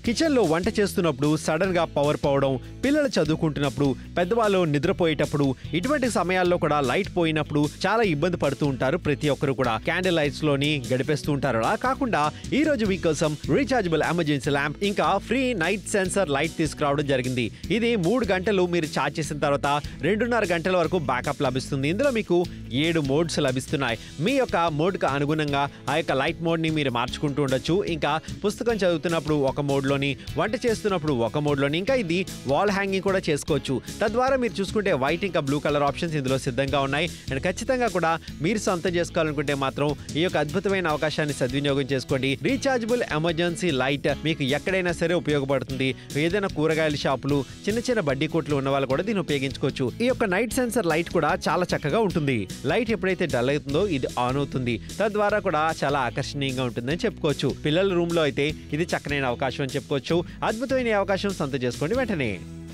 కిచెన్లో వంట చేస్తున్నప్పుడు సడన్ గా పవర్ పోవడం పిల్లలు చదువుకుంటున్నప్పుడు పెద్దవాళ్ళు నిద్రపోయేటప్పుడు ఇటువంటి సమయాల్లో కూడా లైట్ పోయినప్పుడు చాలా ఇబ్బంది పడుతూ ఉంటారు ప్రతి ఒక్కరు కూడా క్యాండిల్ లైట్స్ లోని గడిపేస్తూ ఉంటారు అలా కాకుండా ఈ రోజు మీకోసం రీఛార్జబుల్ ఎమర్జెన్సీ ల్యాంప్ ఇంకా ఫ్రీ నైట్ సెన్సర్ లైట్ తీసుకురావడం జరిగింది ఇది మూడు గంటలు మీరు ఛార్జ్ చేసిన తర్వాత రెండున్నర గంటల వరకు బ్యాకప్ లభిస్తుంది ఇందులో మీకు ఏడు మోడ్స్ లభిస్తున్నాయి మీ యొక్క మోడ్కి అనుగుణంగా ఆ యొక్క లైట్ మోడ్ని మీరు మార్చుకుంటూ ఉండొచ్చు ఇంకా పుస్తకం చదువుతున్నప్పుడు ఒక మోడ్లోని వంట చేస్తున్నప్పుడు ఒక మోడ్లోని ఇంకా ఇది వాల్ హ్యాంగింగ్ కూడా చేసుకోవచ్చు తద్వారా మీరు చూసుకుంటే వైట్ ఇంకా బ్లూ కలర్ ఆప్షన్స్ ఇందులో సిద్ధంగా ఉన్నాయి అండ్ ఖచ్చితంగా కూడా మీరు సొంతం చేసుకోవాలనుకుంటే మాత్రం ఈ యొక్క అద్భుతమైన అవకాశాన్ని సద్వినియోగం చేసుకోండి రీఛార్జబుల్ ఎమర్జెన్సీ లైట్ మీకు ఎక్కడైనా సరే ఉపయోగపడుతుంది ఏదైనా కూరగాయల షాపులు చిన్న చిన్న బడ్డీ కొట్లు ఉన్న వాళ్ళు కూడా దీన్ని ఉపయోగించుకోవచ్చు ఈ యొక్క నైట్ సెన్సర్ లైట్ కూడా చాలా చక్కగా ఉంటుంది లైట్ ఎప్పుడైతే డల్ అవుతుందో ఇది ఆన్ అవుతుంది తద్వారా కూడా చాలా ఆకర్షణీయంగా ఉంటుందని చెప్పుకోవచ్చు పిల్లల రూమ్ లో అయితే ఇది చక్కనైన అవకాశం అని చెప్పుకోవచ్చు అద్భుతమైన ఈ అవకాశం సొంతం చేసుకోండి వెంటనే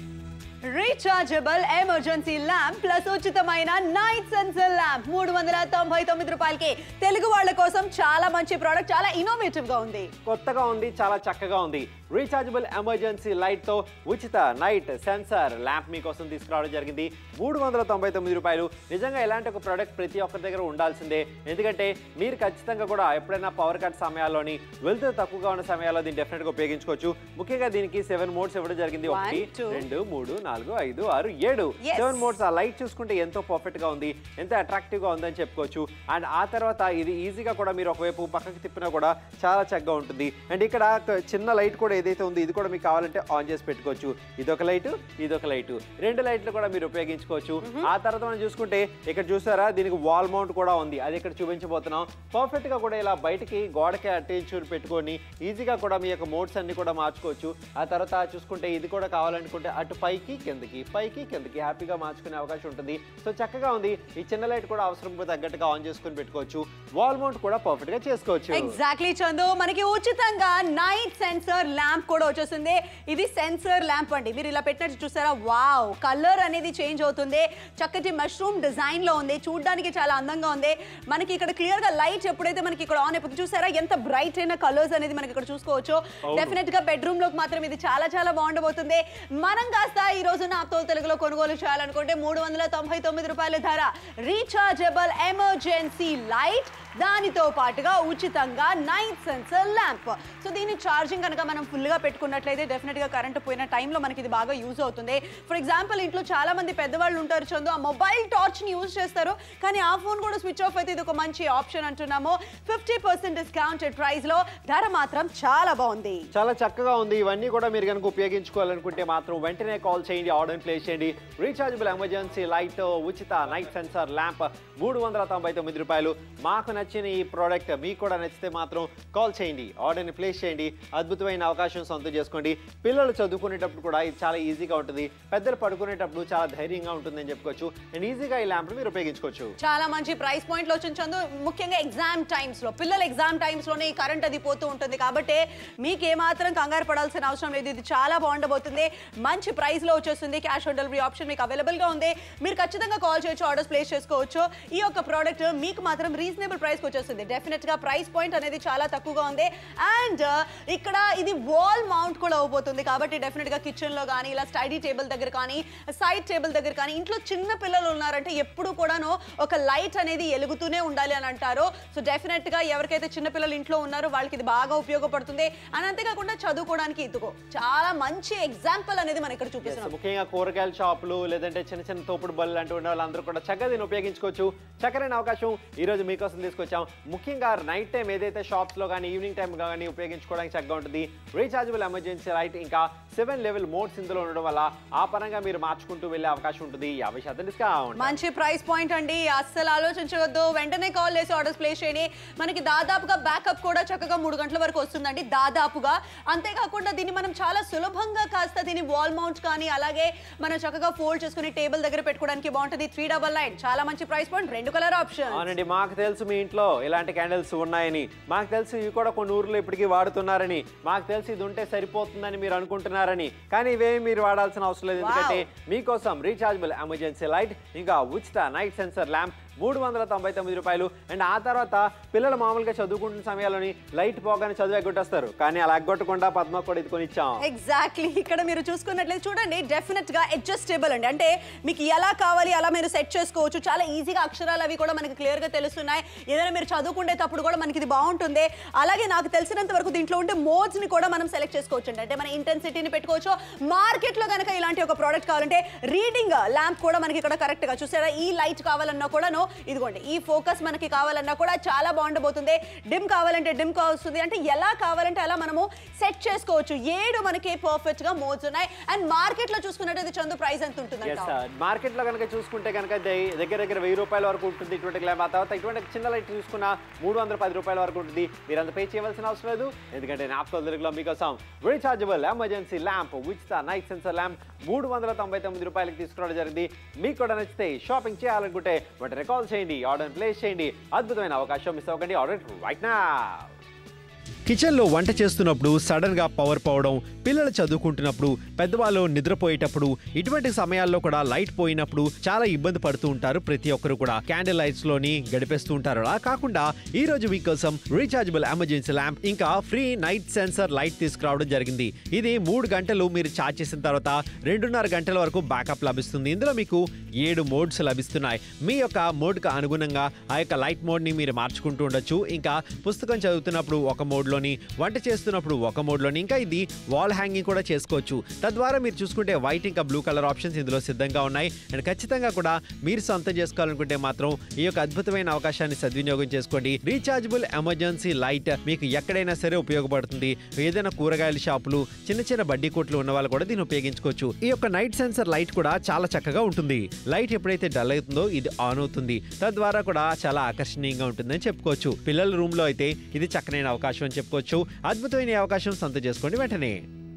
రీఛార్జబుల్ ఎమర్జెన్సీ ల్యాంప్ ప్లస్ ఉచితమైన నైట్ సెన్సర్ ల్యాంప్ మూడు వందల తొంభై తొమ్మిది రూపాయలకి తెలుగు వాళ్ళ కోసం చాలా మంచి ప్రోడక్ట్ చాలా ఇన్నోవేటివ్ గా ఉంది కొత్తగా ఉంది చాలా చక్కగా ఉంది రీఛార్జబుల్ ఎమర్జెన్సీ లైట్ తో ఉచిత నైట్ సెన్సార్ ల్యాంప్ మీకోసం తీసుకురావడం జరిగింది మూడు వందల తొంభై తొమ్మిది రూపాయలు నిజంగా ఇలాంటి ఒక ప్రోడక్ట్ ప్రతి ఒక్కరి దగ్గర ఉండాల్సిందే ఎందుకంటే మీరు ఖచ్చితంగా కూడా ఎప్పుడైనా పవర్ కట్ సమయాల్లోని వెళ్తూ తక్కువగా ఉన్న సమయాల్లో దీన్ని డెఫినెట్ గా ఉపయోగించుకోవచ్చు ముఖ్యంగా దీనికి సెవెన్ మోడ్స్ ఇవ్వడం జరిగింది One, ఒకటి two. రెండు మూడు నాలుగు ఐదు ఆరు ఏడు Yes. సెవెన్ మోడ్స్ ఆ లైట్ చూసుకుంటే ఎంతో పర్ఫెక్ట్ గా ఉంది ఎంత అట్రాక్టివ్ గా ఉందని చెప్పుకోవచ్చు అండ్ ఆ తర్వాత ఇది ఈజీగా కూడా మీరు ఒకవైపు పక్కకి తిప్పినా కూడా చాలా చక్కగా ఉంటుంది అండ్ ఇక్కడ ఒక చిన్న లైట్ కూడా ఏదైతే ఉంది ఇది కూడా మీకు కావాలంటే ఆన్ చేసి పెట్టుకోవచ్చు ఇదొక లైట్ ఇదొక లైట్ రెండు లైట్లు కూడా మీరు ఉపయోగించుకోవచ్చు ఆ తర్వాత మనం చూసుకుంటే ఇక్కడ చూసారా దీనికి వాల్ మౌంట్ కూడా ఉంది అది ఇక్కడ చూపించబోతున్నాం పర్ఫెక్ట్ గా కూడా ఇలా బయటికి గోడకి అటేంచూరు పెట్టుకొని ఈజీగా కూడా మీ యొక్క మోడ్స్ అన్ని కూడా మార్చుకోవచ్చు ఆ తర్వాత చూసుకుంటే ఇది కూడా కావాలనుకుంటే అటు పైకి కిందకి పైకి కిందకి హ్యాపీగా మార్చుకునే అవకాశం ఉంటుంది సో చక్కగా ఉంది ఈ చిన్న లైట్ కూడా అవసరం తగ్గట్టుగా ఆన్ చేసుకొని పెట్టుకోవచ్చు వాల్ మౌంట్ కూడా పర్ఫెక్ట్ గా చేసుకోవచ్చు ఎగ్జాక్ట్లీ చందు మనకి ఉచితంగా నైట్ సెన్సర్ ల్యాంప్ కూడా వచ్చేస్తుంది ఇది సెన్సర్ ల్యాంప్ అండి మీరు ఇలా పెట్టినట్టు చూసారా వావ్ కలర్ అనేది చేంజ్ అవుతుంది చక్కటి మష్రూమ్ డిజైన్ లో ఉంది చూడడానికి చాలా అందంగా ఉంది మనకి ఇక్కడ క్లియర్ గా లైట్ ఎప్పుడైతే మనకి ఇక్కడ ఆన్ అయిపోతుంది చూసారా ఎంత బ్రైట్ అయిన కలర్స్ అనేది మనకి ఇక్కడ చూసుకోవచ్చు డెఫినెట్ గా బెడ్రూమ్ లోకి మాత్రం ఇది చాలా చాలా బాగుండబోతుంది మనం కాస్త ఈ రోజు నా తోలు తెలుగులో కొనుగోలు చేయాలనుకుంటే మూడు వందల తొంభై తొమ్మిది రూపాయల ధర రీఛార్జబుల్ ఎమర్జెన్సీ లైట్ దానితో పాటుగా ఉచితంగా నైట్ సెన్సర్ ల్యాంప్ సో దీని ఛార్జింగ్ కనుక మనం ఫుల్గా పెట్టుకున్నట్లయితే డెఫినెట్గా కరెంట్ పోయిన టైంలో మనకి ఇది బాగా యూజ్ అవుతుంది ఫర్ ఎగ్జాంపుల్ ఇంట్లో చాలా మంది పెద్దవాళ్ళు ఉంటారు చందు ఆ మొబైల్ టార్చ్ని యూజ్ చేస్తారు కానీ ఆ ఫోన్ కూడా స్విచ్ ఆఫ్ అయితే ఇది ఒక మంచి ఆప్షన్ అంటున్నాము ఫిఫ్టీ పర్సెంట్ డిస్కౌంటెడ్ ప్రైస్లో ధర మాత్రం చాలా బాగుంది చాలా చక్కగా ఉంది ఇవన్నీ కూడా మీరు కనుక ఉపయోగించుకోవాలనుకుంటే మాత్రం వెంటనే కాల్ చేయండి ఆర్డర్ ప్లేస్ చేయండి రీఛార్జబుల్ ఎమర్జెన్సీ లైట్ ఉచిత నైట్ సెన్సార్ ల్యాంప్ మూడు వందల తొంభై తొమ్మిది రూపాయలు మాకు నచ్చిన ఈ ప్రోడక్ట్ మీకు కూడా నచ్చితే మాత్రం కాల్ చేయండి ఆర్డర్ని ప్లేస్ చేయండి అద్భుతమైన అవకాశం సొంతం చేసుకోండి పిల్లలు చదువుకునేటప్పుడు కూడా ఇది చాలా ఈజీగా ఉంటుంది పెద్దలు పడుకునేటప్పుడు చాలా ధైర్యంగా ఉంటుందని చెప్పుకోవచ్చు అండ్ ఈజీగా ఈ ల్యాంప్ మీరు ఉపయోగించుకోవచ్చు చాలా మంచి ప్రైస్ పాయింట్ లో వచ్చిన చందు ముఖ్యంగా ఎగ్జామ్ టైమ్స్ లో పిల్లల ఎగ్జామ్ టైమ్స్ లోనే ఈ కరెంట్ అది పోతూ ఉంటుంది కాబట్టి మీకు ఏమాత్రం కంగారు పడాల్సిన అవసరం లేదు ఇది చాలా బాగుండబోతుంది మంచి ప్రైస్ లో వచ్చేస్తుంది క్యాష్ ఆన్ డెలివరీ ఆప్షన్ మీకు అవైలబుల్ గా ఉంది మీరు ఖచ్చితంగా కాల్ చేయొచ్చు ఆర్డర్స్ ప్లేస్ చేసుకోవచ్చు ఈ యొక్క ప్రోడక్ట్ మీకు మాత్రం రీజనబుల్ ప్రైస్ వచ్చేస్తుంది డెఫినెట్ గా ప్రైస్ పాయింట్ అనేది చాలా తక్కువగా ఉంది అండ్ ఇక్కడ ఇది వాల్ మౌంట్ కూడా అవబోతుంది కాబట్టి డెఫినెట్ గా కిచెన్ లో కానీ ఇలా స్టడీ టేబుల్ దగ్గర కానీ సైడ్ టేబుల్ దగ్గర కానీ ఇంట్లో చిన్న పిల్లలు ఉన్నారంటే ఎప్పుడు కూడాను ఒక లైట్ అనేది ఎలుగుతూనే ఉండాలి అని అంటారు సో డెఫినెట్ గా ఎవరికైతే చిన్న పిల్లలు ఇంట్లో ఉన్నారో వాళ్ళకి ఇది బాగా ఉపయోగపడుతుంది అని అంతేకాకుండా చదువుకోవడానికి ఇదిగో చాలా మంచి ఎగ్జాంపుల్ అనేది మనం ఇక్కడ చూపిస్తున్నాం ముఖ్యంగా కూరగాయల షాపులు లేదంటే చిన్న చిన్న తోపుడు బళ్ళు లాంటి ఉన్న వాళ్ళందరూ కూడా చక్కగా దీన్ని ఉపయోగించుకోవచ్చు చక్కరైన అవకాశం ఈ రోజు మీకోసం తీసుకొచ్చాం ముఖ్యంగా నైట్ టైం ఏదైతే షాప్స్ లో కానీ ఈవినింగ్ టైం కానీ ఉపయోగించుకోవడానికి చక్కగా ఉంటుంది రీఛార్జబుల్ ఎమర్జెన్సీ లైట్ ఇంకా సెవెన్ లెవెల్ మోడ్స్ ఇందులో ఉండడం వల్ల ఆ పరంగా మీరు మార్చుకుంటూ వెళ్ళే అవకాశం ఉంటుంది యాభై శాతం డిస్కౌంట్ మంచి ప్రైస్ పాయింట్ అండి అస్సలు ఆలోచించవద్దు వెంటనే కాల్ చేసి ఆర్డర్స్ ప్లేస్ చేయండి మనకి దాదాపుగా బ్యాకప్ కూడా చక్కగా మూడు గంటల వరకు వస్తుందండి దాదాపుగా అంతేకాకుండా దీన్ని మనం చాలా సులభంగా కాస్త దీని వాల్ మౌంట్ కానీ అలాగే మనం చక్కగా ఫోల్డ్ చేసుకుని టేబుల్ దగ్గర పెట్టుకోవడానికి బాగుంటుంది త్రీ డబల్ నైన్ చాలా మంచి ప్రైస్ పాయింట్ రెండు కలర్ ఆప్షన్ అవునండి మాకు తెలుసు మీ ఇంట్లో ఇలాంటి క్యాండిల్స్ ఉన్నాయని మాకు తెలుసు ఇవి కూడా కొన్ని ఊర్లో ఇప్పటికీ వాడుతున్నారని మాకు తెలిసి ఇది ఉంటే సరిపోతుందని మీరు అనుకుంటున్నారని కానీ ఇవేమి మీరు వాడాల్సిన అవసరం లేదు ఎందుకంటే మీకోసం రీఛార్జబుల్ ఎమర్జెన్సీ లైట్ ఇంకా ఉచిత నైట్ సెన్సర్ ల్యాంప్ మూడు వందల తొంభై తొమ్మిది రూపాయలు అండ్ ఆ తర్వాత పిల్లలు మామూలుగా చదువుకుంటున్న సమయాల్లోని లైట్ పోగానే చదువు ఎగ్గొట్టేస్తారు కానీ అలా ఎగ్గొట్టకుండా పద్మ కూడా ఇది కొనిచ్చాం ఎగ్జాక్ట్లీ ఇక్కడ మీరు చూసుకున్నట్లయితే చూడండి డెఫినెట్ గా అడ్జస్టబుల్ అండి అంటే మీకు ఎలా కావాలి అలా మీరు సెట్ చేసుకోవచ్చు చాలా ఈజీగా అక్షరాలు అవి కూడా మనకి క్లియర్ గా తెలుస్తున్నాయి ఏదైనా మీరు చదువుకునేటప్పుడు కూడా మనకి ఇది బాగుంటుంది అలాగే నాకు తెలిసినంత వరకు దీంట్లో ఉండే మోడ్స్ ని కూడా మనం సెలెక్ట్ చేసుకోవచ్చు అండి అంటే మన ఇంటెన్సిటీని పెట్టుకోవచ్చు మార్కెట్ లో కనుక ఇలాంటి ఒక ప్రోడక్ట్ కావాలంటే రీడింగ్ ల్యాంప్ కూడా మనకి ఇక్కడ కరెక్ట్ గా చూసారా ఈ లైట్ కావాలన్నా కూడాను ఇదిగోండి ఈ ఫోకస్ మనకి కావాలన్నా కూడా చాలా బాగుండబోతుంది డిమ్ కావాలంటే డిమ్ వస్తుంది అంటే ఎలా కావాలంటే అలా మనము సెట్ చేసుకోవచ్చు ఏడు మనకి పర్ఫెక్ట్ గా మోడ్స్ ఉన్నాయి అండ్ మార్కెట్ లో చూసుకున్నట్టు చందు ప్రైస్ ఎంత ఉంటుంది ఎస్ మార్కెట్ లో కనుక చూసుకుంటే కనుక దే- దగ్గర దగ్గర వెయ్యి రూపాయల వరకు ఉంటుంది ఇటువంటి గ్లామ్ ఆ తర్వాత ఇటువంటి చిన్న లైట్ చూసుకున్న మూడు వందల పది రూపాయల వరకు ఉంటుంది మీరు అంత పే చేయవలసిన అవసరం లేదు ఎందుకంటే నాప్కో తెలుగులో మీకోసం రీఛార్జబుల్ ఎమర్జెన్సీ ల్యాంప్ ఉచిత నైట్ సెన్సర్ ల్యాంప్ మూడు వందల తొంభై తొమ్మిది రూపాయలకి తీసుకురావడం జరిగింది మీకు కూడా నచ్చితే షాపింగ్ చేయాలనుకుంటే వెంటనే కాల్ చేయండి ఆర్డర్ ప్లేస్ చేయండి అద్భుతమైన అవకాశం మిస్ అవ్వకండి ఆర్డర్ రైట్ నా కిచెన్లో వంట చేస్తున్నప్పుడు సడన్గా పవర్ పోవడం పిల్లలు చదువుకుంటున్నప్పుడు పెద్దవాళ్ళు నిద్రపోయేటప్పుడు ఇటువంటి సమయాల్లో కూడా లైట్ పోయినప్పుడు చాలా ఇబ్బంది పడుతూ ఉంటారు ప్రతి ఒక్కరు కూడా క్యాండిల్ లైట్స్ లోని గడిపేస్తూ ఉంటారు అలా కాకుండా ఈ రోజు మీకోసం రీఛార్జబుల్ ఎమర్జెన్సీ ల్యాంప్ ఇంకా ఫ్రీ నైట్ సెన్సర్ లైట్ తీసుకురావడం జరిగింది ఇది మూడు గంటలు మీరు ఛార్జ్ చేసిన తర్వాత రెండున్నర గంటల వరకు బ్యాకప్ లభిస్తుంది ఇందులో మీకు ఏడు మోడ్స్ లభిస్తున్నాయి మీ యొక్క మోడ్కి అనుగుణంగా ఆ యొక్క లైట్ మోడ్ని మీరు మార్చుకుంటూ ఉండొచ్చు ఇంకా పుస్తకం చదువుతున్నప్పుడు ఒక మోడ్లోని వంట చేస్తున్నప్పుడు ఒక మోడ్లోని ఇంకా ఇది వాల్ హ్యాంగింగ్ కూడా చేసుకోవచ్చు తద్వారా మీరు చూసుకుంటే వైట్ ఇంకా బ్లూ కలర్ ఆప్షన్స్ ఇందులో సిద్ధంగా ఉన్నాయి అండ్ ఖచ్చితంగా కూడా మీరు సొంతం చేసుకోవాలనుకుంటే మాత్రం ఈ యొక్క అద్భుతమైన అవకాశాన్ని సద్వినియోగం చేసుకోండి రీఛార్జబుల్ ఎమర్జెన్సీ లైట్ మీకు ఎక్కడైనా సరే ఉపయోగపడుతుంది ఏదైనా కూరగాయల షాపులు చిన్న చిన్న బడ్డీ కొట్లు ఉన్న వాళ్ళు కూడా దీన్ని ఉపయోగించుకోవచ్చు ఈ యొక్క నైట్ సెన్సర్ లైట్ కూడా చాలా చక్కగా ఉంటుంది లైట్ ఎప్పుడైతే డల్ అవుతుందో ఇది ఆన్ అవుతుంది తద్వారా కూడా చాలా ఆకర్షణీయంగా ఉంటుందని చెప్పుకోవచ్చు పిల్లల రూమ్ లో అయితే ఇది చక్కనైన అవకాశం అని చెప్పుకోవచ్చు అద్భుతమైన ఈ అవకాశం సొంతం చేసుకోండి వెంటనే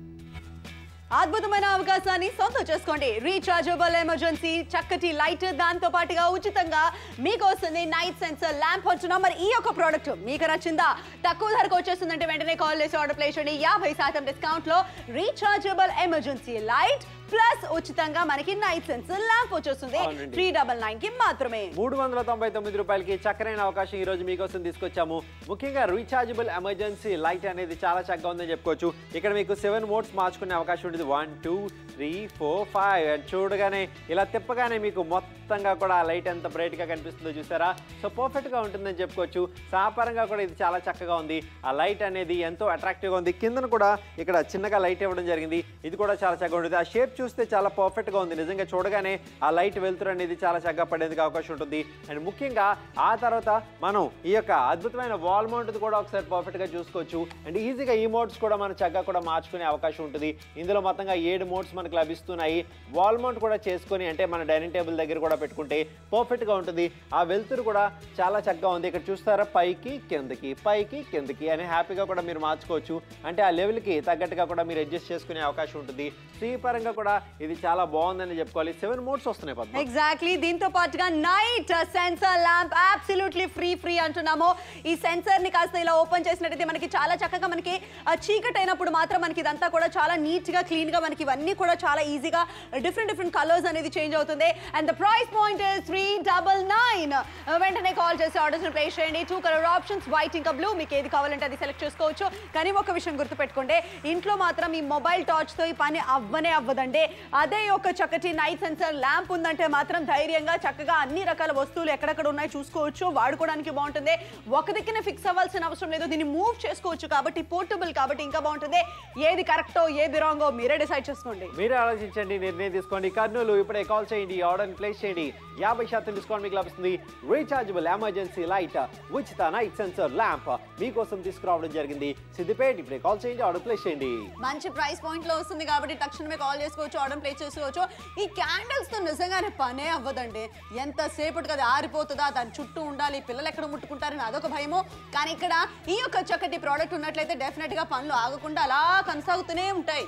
అద్భుతమైన అవకాశాన్ని సొంతం చేసుకోండి రీఛార్జబుల్ ఎమర్జెన్సీ చక్కటి లైట్ దాంతో పాటుగా ఉచితంగా మీకు వస్తుంది నైట్ సెన్సర్ ల్యాంప్ వచ్చిన మరి ఈ యొక్క ప్రోడక్ట్ మీకు నచ్చిందా తక్కువ ధరకు వచ్చేస్తుందంటే వెంటనే కాల్ చేసి ఆర్డర్ ప్లేస్ చేయండి యాభై శాతం డిస్కౌంట్ లో రీఛార్జబుల్ ఎమర్జెన్సీ లైట్ ప్లస్ ఉచితంగా మనకి నైట్ సెన్సర్ ల్యాంప్ వచ్చేస్తుంది అవునండి. త్రీ డబల్ నైన్ కి మాత్రమే మూడు వందల తొంభై తొమ్మిది రూపాయలకి చక్కనైన అవకాశం ఈ రోజు మీకోసం తీసుకొచ్చాము ముఖ్యంగా రీఛార్జబుల్ ఎమర్జెన్సీ లైట్ అనేది చాలా చక్కగా ఉందని చెప్పుకోవచ్చు ఇక్కడ మీకు సెవెన్ మోడ్స్ మార్చుకునే అవకాశం ఉంటుంది one two three four five and చూడగానే ఇలా తిప్పగానే మీకు మొత్తంగా కూడా ఆ లైట్ ఎంత బ్రైట్ గా కనిపిస్తుందో చూసారా సో పర్ఫెక్ట్ గా ఉంటుందని చెప్పుకోవచ్చు సాపరంగా కూడా ఇది చాలా చక్కగా ఉంది ఆ లైట్ అనేది ఎంతో అట్రాక్టివ్ గా ఉంది కిందన కూడా ఇక్కడ చిన్నగా లైట్ ఇవ్వడం జరిగింది ఇది కూడా చాలా చక్కగా ఉంటుంది ఆ షేప్ చూస్తే చాలా పర్ఫెక్ట్ గా ఉంది నిజంగా చూడగానే ఆ లైట్ వెలుతురు అనేది చాలా చక్కగా పడేందుకు అవకాశం ఉంటుంది అండ్ ముఖ్యంగా ఆ తర్వాత మనం ఈ యొక్క అద్భుతమైన వాల్ మౌంట్ కూడా ఒకసారి పర్ఫెక్ట్ గా చూసుకోవచ్చు అండ్ ఈజీగా ఈ మోడ్స్ కూడా మనం చక్కగా కూడా మార్చుకునే అవకాశం ఉంటుంది ఇందులో మొత్తంగా ఏడు మోడ్స్ మనకు లభిస్తున్నాయి వాల్ మౌంట్ కూడా చేసుకొని అంటే మన డైనింగ్ టేబుల్ దగ్గర కూడా పెట్టుకుంటే పర్ఫెక్ట్ గా ఉంటుంది ఆ వెలుతురు కూడా చాలా చక్కగా ఉంది ఇక్కడ చూస్తారా పైకి కిందకి పైకి కిందకి అని హ్యాపీగా కూడా మీరు మార్చుకోవచ్చు అంటే ఆ లెవెల్కి తగ్గట్టుగా కూడా మీరు అడ్జస్ట్ చేసుకునే అవకాశం ఉంటుంది శ్రీ పరంగా కూడా ఇది చాలా బాగుందని చెప్పుకోవాలి సెవెన్ మోడ్స్ వస్తున్నాయి పద్మ ఎగ్జాక్ట్లీ దీంతో పాటుగా night sensor lamp absolutely free free అంటున్నాము ఈ సెన్సర్ ని కాస్త ఇలా ఓపెన్ చేసినట్టయితే మనకి చాలా చక్కగా మనకి ఆ చీకటి అయినప్పుడు మాత్రం మనకి ఇదంతా కూడా చాలా నీట్ గా క్లీన్ గా మనకి ఇవన్నీ కూడా చాలా ఈజీగా డిఫరెంట్ డిఫరెంట్ కలర్స్ అనేది చేంజ్ అవుతుంది and the price point is three double nine వెంటనే కాల్ చేసి ఆర్డర్స్ ప్లేస్ చేయండి టూ కలర్ ఆప్షన్స్ వైట్ ఇంకా బ్లూ మీకు ఏది కావాలంటే అది సెలెక్ట్ చేసుకోవచ్చు కానీ ఒక విషయం గుర్తుపెట్టుకోండి ఇంట్లో మాత్రం ఈ మొబైల్ టార్చ్ తో ఈ పని అవ్వనే అవ్వదండి అదే ఒక చక్కటి నైట్ సెన్సర్ ల్యాంప్ ఉందంటే మాత్రం ధైర్యంగా చక్కగా అన్ని రకాల వస్తువులు ఎక్కడెక్కడ ఉన్నాయి చూసుకోవచ్చు వాడుకోవడానికి బాగుంటుంది ఒక దిక్కున ఫిక్స్ అవ్వాల్సిన అవసరం లేదు దీన్ని మూవ్ చేసుకోవచ్చు కాబట్టి పోర్టబుల్ కాబట్టి ఇంకా బాగుంటుంది ఏది కరెక్టో ఏది రాంగో మీరే డిసైడ్ చేసుకోండి మీరే ఆలోచించండి నిర్ణయం తీసుకోండి కర్నూలు ఇప్పుడే కాల్ చేయండి ఆర్డర్ ప్లేస్ చేయండి యాభై శాతం డిస్కౌంట్ మీకు లభిస్తుంది రీఛార్జబుల్ ఎమర్జెన్సీ లైట్ ఉచిత నైట్ సెన్సర్ ల్యాంప్ మీకోసం తీసుకురావడం జరిగింది సిద్దిపేట ఇప్పుడే కాల్ చేయండి ఆర్డర్ ప్లేస్ చేయండి మంచి ప్రైస్ పాయింట్ లో వస్తుంది కాబట్టి తక్షణమే కాల్ చేసుకోవచ్చు ఆర్డర్ ప్లేస్ చేసుకోవచ్చు ఈ క్యాండిల్స్ తో నిజంగానే పనే అవ్వదండి ఎంత సేపటి కదా ఆరిపోతుందా దాని చుట్టూ ఉండాలి పిల్లలు ఎక్కడ ముట్టుకుంటారని అదొక భయము కానీ ఇక్కడ ఈ యొక్క చక్కటి ప్రోడక్ట్ ఉన్నట్లయితే డెఫినెట్ గా పనులు ఆగకుండా అలా కొనసాగుతూనే ఉంటాయి కొనసాగుతూ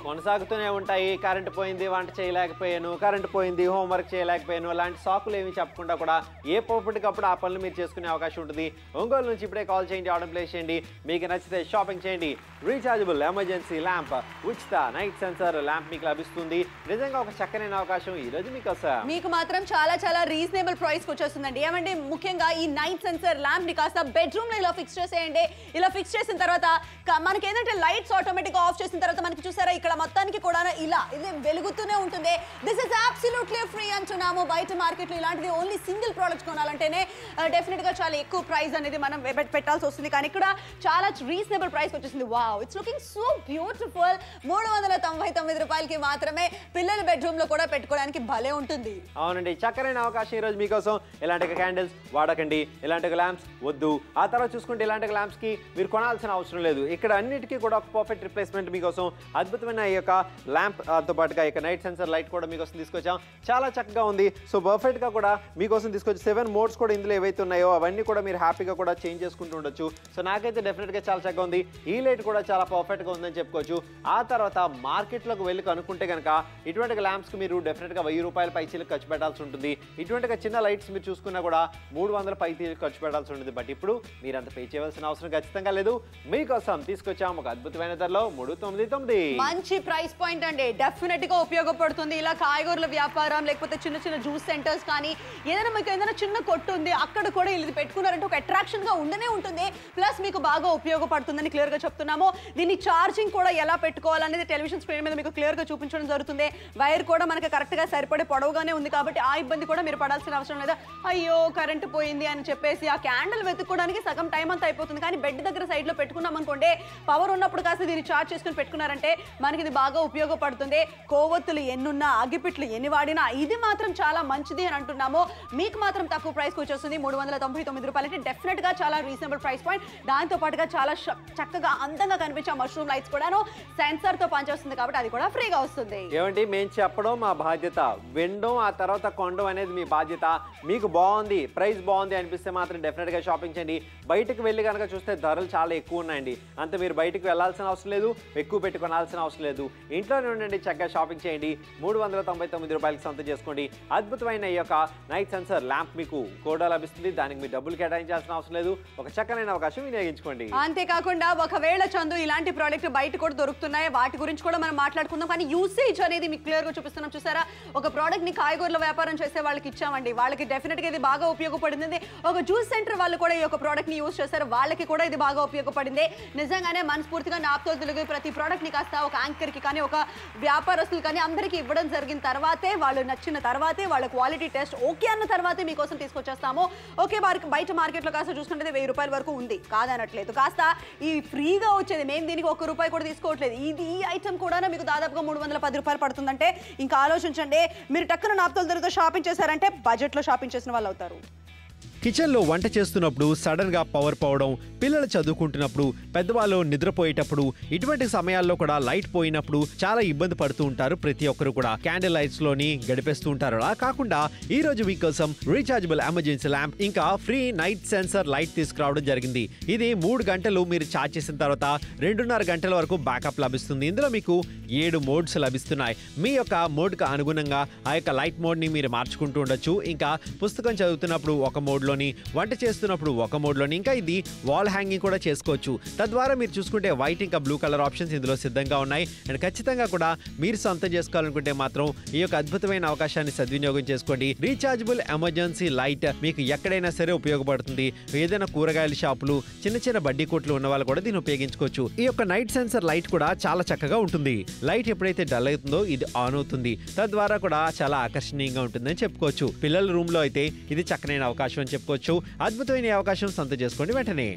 పడుతూనే ఉంటాయి కరెంట్ పోయింది వంట చేయలేకపోయాను కరెంట్ పోయింది హోంవర్క్ చేయలేకపోయాను అలాంటి సాకులు ఏమి చెప్పకుండా కూడా ఏ పోపటికప్పుడు ఆ పనులు మీరు చేసుకునే అవకాశం ఉంటుంది ఒంగోలు నుంచి ఇప్పుడే కాల్ చేయండి ఆర్డర్ ప్లేస్ చేయండి మీకు నచ్చితే షాపింగ్ చేయండి రీఛార్జబుల్ ఎమర్జెన్సీ ల్యాంప్ ఉచిత నైట్ సెన్సార్ ల్యాంప్ మీకు లభిస్తుంది నిజంగా ఒక చక్కనైన అవకాశం ఈ రోజు మీకు వస్తా మీకు మాత్రం చాలా చాలా రీజనబుల్ ప్రైస్ కి వచ్చేస్తుందండి ఏమంటే ముఖ్యంగా ఈ నైట్ సెన్సర్ ల్యాంప్ ని కాస్త బెడ్రూమ్ లో ఇలా ఫిక్స్ చేసేయండి ఇలా ఫిక్స్ చేసిన తర్వాత క- మనకి ఏంటంటే లైట్స్ ఆటోమేటిక్ ఆఫ్ చేసిన తర్వాత మనకి చూసారా ఇక్కడ మొత్తానికి కూడా ఇలా ఇది వెలుగుతూనే ఉంటుంది దిస్ ఇస్ అబ్సల్యూట్లీ ఫ్రీ అంటున్నాము బయట మార్కెట్ లో ఇలాంటిది ఓన్లీ సింగిల్ ప్రోడక్ట్ కొనాలంటేనే డెఫినెట్ గా చాలా ఎక్కువ ప్రైస్ అనేది మనం పె- పెట్టాల్సి వస్తుంది కానీ ఇక్కడ చాలా రీజనబుల్ ప్రైస్ వచ్చేసింది wow it's looking so beautiful మూడు వందల తొంభై తొమ్మిది రూపాయలకి మాత్రమే పిల్లల బెడ్రూమ్ లో కూడా పెట్టుకోవడానికి భలే ఉంటుంది అవునండి చక్కరైన అవకాశం ఈరోజు మీకోసం ఇలాంటి క్యాండిల్స్ వాడకండి ఇలాంటి ల్యాంప్స్ వద్దు ఆ తర్వాత చూసుకుంటే ఇలాంటి ల్యాంప్స్ కి మీరు కొనాల్సిన అవసరం లేదు ఇక్కడ అన్నిటికీ కూడా ఒక పర్ఫెక్ట్ రిప్లేస్మెంట్ మీకోసం అద్భుతమైన ఈ యొక్క ల్యాంప్ తో పాటుగా ఈ యొక్క నైట్ సెన్సర్ లైట్ కూడా మీకోసం తీసుకొచ్చాం చాలా చక్కగా ఉంది సో పర్ఫెక్ట్ గా కూడా మీకోసం తీసుకొచ్చి సెవెన్ మోడ్స్ కూడా ఇందులో ఏవైతే ఉన్నాయో అవన్నీ కూడా మీరు హ్యాపీగా కూడా చేంజ్ చేసుకుంటూ ఉండొచ్చు సో నాకైతే డెఫినెట్ గా చాలా చక్కగా ఉంది ఈ లైట్ కూడా చాలా పర్ఫెక్ట్ గా ఉందని చెప్పుకోవచ్చు ఆ తర్వాత మార్కెట్లోకి వెళ్ళి కనుక్కుంటే కనుక ఇటువంటి ల్యాంప్స్ కి మీరు డెఫినెట్ గా వెయ్యి రూపాయల పైచీలకు ఖర్చు పెట్టాల్సి ఉంటుంది ఇటువంటి చిన్న లైట్స్ మీరు చూసుకున్నా కూడా మూడు వందల పైచీలకు ఖర్చు పెట్టాల్సి ఉంటుంది బట్ ఇప్పుడు మీరు అంత పే చేయవలసిన అవసరం ఖచ్చితంగా లేదు మీకోసం తీసుకొచ్చాం ఒక అద్భుతమైన ధరలో మూడు తొమ్మిది తొమ్మిది మంచి ప్రైస్ పాయింట్ అండి డెఫినెట్ గా ఉపయోగపడుతుంది ఇలా కాయగూరల వ్యాపారం లేకపోతే చిన్న చిన్న జ్యూస్ సెంటర్స్ కానీ ఏదైనా మీకు ఏదైనా చిన్న కొట్టు ఉంది అక్కడ కూడా ఇది పెట్టుకున్నారంటే ఒక అట్రాక్షన్ గా ఉండనే ఉంటుంది ప్లస్ మీకు బాగా ఉపయోగపడుతుందని క్లియర్ గా చెప్తున్నాము దీన్ని ఛార్జింగ్ కూడా ఎలా పెట్టుకోవాలనేది టెలివిజన్ స్క్రీన్ మీద మీకు క్లియర్ గా చూపించడం జరుగుతుంది వైర్ కూడా మనకి కరెక్ట్ గా సరిపడే పొడవుగానే ఉంది కాబట్టి ఆ ఇబ్బంది కూడా మీరు పడాల్సిన అవసరం లేదు అయ్యో కరెంట్ పోయింది అని చెప్పేసి ఆ క్యాండిల్ వెతుక్కోవడానికి సగం టైం అంతా అయిపోతుంది కానీ బెడ్ దగ్గర సైడ్ లో పెట్టుకున్నాం అనుకోండి పవర్ ఉన్నప్పుడు కాస్త దీన్ని చార్జ్ చేసుకుని పెట్టుకున్నారంటే మనకి ఇది బాగా ఉపయోగపడుతుంది కోవత్తులు ఎన్నున్నా అగిపిట్లు ఎన్ని వాడినా ఇది మాత్రం చాలా మంచిది అని అంటున్నాము మీకు మాత్రం తక్కువ ప్రైస్కి వచ్చేస్తుంది మూడు వందల తొంభై తొమ్మిది రూపాయలు అంటే డెఫినెట్ గా చాలా రీజనబుల్ ప్రైస్ పాయింట్ దాంతో పాటుగా చాలా ష- చక్కగా అందంగా కనిపించే మష్రూమ్ లైట్స్ కూడాను సెన్సార్ తో పనిచేస్తుంది కాబట్టి అది కూడా ఫ్రీగా వస్తుంది ఏమంటే మేము చెప్పడం మా బాధ్యత వినడం ఆ తర్వాత కొనడం అనేది మీ బాధ్యత మీకు బాగుంది ప్రైస్ బాగుంది అనిపిస్తే మాత్రం డెఫినెట్గా షాపింగ్ చేయండి బయటకు వెళ్ళి కనుక చూస్తే ధరలు చాలా ఎక్కువ ఉన్నాయండి అంత మీరు బయటకు వెళ్ళాల్సిన అవసరం లేదు ఎక్కువ పెట్టి కొనాల్సిన అవసరం లేదు ఇంట్లోనే ఉండండి చక్కగా షాపింగ్ చేయండి మూడు వందల తొంభై తొమ్మిది రూపాయలకి సొంతం చేసుకోండి అద్భుతమైన ఈ యొక్క నైట్ సెన్సర్ ల్యాంప్ మీకు కూడా లభిస్తుంది దానికి మీరు డబ్బులు కేటాయించాల్సిన అవసరం లేదు ఒక చక్కనైన అవకాశం వినియోగించుకోండి అంతేకాకుండా ఒకవేళ చందు ఇలాంటి ప్రోడక్ట్ బయట కూడా దొరుకుతున్నాయి వాటి గురించి కూడా మనం మాట్లాడుకుందాం కానీ యూసేజ్ అనేది మీకు క్లియర్ గా చూపిస్తున్నాం చూసారా ఒక ప్రోడక్ట్ ని కాయగూరల వ్యాపారం చేసే వాళ్ళకి ఇచ్చామండి వాళ్ళకి డెఫినెట్ గా ఇది బాగా ఉపయోగపడింది ఒక జ్యూస్ సెంటర్ వాళ్ళు కూడా ఈ యొక్క ప్రోడక్ట్ ని యూస్ చేశారు వాళ్ళకి కూడా ఇది బాగా ఉపయోగపడింది నిజంగానే మనస్ఫూర్తిగా నాప్తో తెలుగు ప్రతి ప్రోడక్ట్ ని కాస్త ఒక యాంకర్ కి కానీ ఒక వ్యాపారస్తులు కానీ అందరికీ ఇవ్వడం జరిగిన తర్వాతే వాళ్ళు నచ్చిన తర్వాతే వాళ్ళ క్వాలిటీ టెస్ట్ ఓకే అన్న తర్వాతే మీకోసం తీసుకొచ్చేస్తాము ఓకే వారికి బయట మార్కెట్లో కాస్త చూసుకుంటే వెయ్యి రూపాయల వరకు ఉంది కాదనట్లేదు కాస్త ఈ ఫ్రీగా వచ్చేది మేము దీనికి ఒక్క రూపాయి కూడా తీసుకోవట్లేదు ఇది ఈ ఐటమ్ కూడా మీకు దాదాపుగా మూడు వందల పది రూపాయలు పడుతుందంటే ఇంకా ఆలోచించండి మీరు టక్కున నాప్తోల దొరికితే షాపింగ్ చేశారంటే బడ్జెట్లో షాపింగ్ చేసిన వాళ్ళు అవుతారు కిచెన్లో వంట చేస్తున్నప్పుడు సడన్గా పవర్ పోవడం పిల్లలు చదువుకుంటున్నప్పుడు పెద్దవాళ్ళు నిద్రపోయేటప్పుడు ఇటువంటి సమయాల్లో కూడా లైట్ పోయినప్పుడు చాలా ఇబ్బంది పడుతూ ఉంటారు ప్రతి ఒక్కరు కూడా క్యాండిల్ లైట్స్ లోని గడిపేస్తూ ఉంటారు అలా కాకుండా ఈ రోజు మీకోసం రీఛార్జబుల్ ఎమర్జెన్సీ ల్యాంప్ ఇంకా ఫ్రీ నైట్ సెన్సర్ లైట్ తీసుకురావడం జరిగింది ఇది మూడు గంటలు మీరు ఛార్జ్ చేసిన తర్వాత రెండున్నర గంటల వరకు బ్యాకప్ లభిస్తుంది ఇందులో మీకు ఏడు మోడ్స్ లభిస్తున్నాయి మీ యొక్క మోడ్కి అనుగుణంగా ఆ యొక్క లైట్ మోడ్ని మీరు మార్చుకుంటూ ఉండొచ్చు ఇంకా పుస్తకం చదువుతున్నప్పుడు ఒక మోడ్లోని వంట చేస్తున్నప్పుడు ఒక మోడ్లోని ఇంకా ఇది వాల్ హ్యాంగింగ్ కూడా చేసుకోవచ్చు తద్వారా మీరు చూసుకుంటే వైట్ ఇంకా బ్లూ కలర్ ఆప్షన్స్ ఇందులో సిద్ధంగా ఉన్నాయి అండ్ ఖచ్చితంగా కూడా మీరు సొంతం చేసుకోవాలనుకుంటే మాత్రం ఈ యొక్క అద్భుతమైన అవకాశాన్ని సద్వినియోగం చేసుకోండి రీఛార్జబుల్ ఎమర్జెన్సీ లైట్ మీకు ఎక్కడైనా సరే ఉపయోగపడుతుంది ఏదైనా కూరగాయల షాపులు చిన్న చిన్న బడ్డీ కొట్లు ఉన్న వాళ్ళు కూడా దీన్ని ఉపయోగించుకోవచ్చు ఈ యొక్క నైట్ సెన్సర్ లైట్ కూడా చాలా చక్కగా ఉంటుంది లైట్ ఎప్పుడైతే డల్ అవుతుందో ఇది ఆన్ అవుతుంది తద్వారా కూడా చాలా ఆకర్షణీయంగా ఉంటుందని చెప్పుకోవచ్చు పిల్లల రూమ్ లో అయితే ఇది చక్కనైన అవకాశం అని చెప్పుకోవచ్చు అద్భుతమైన ఈ అవకాశం సొంతం చేసుకోండి వెంటనే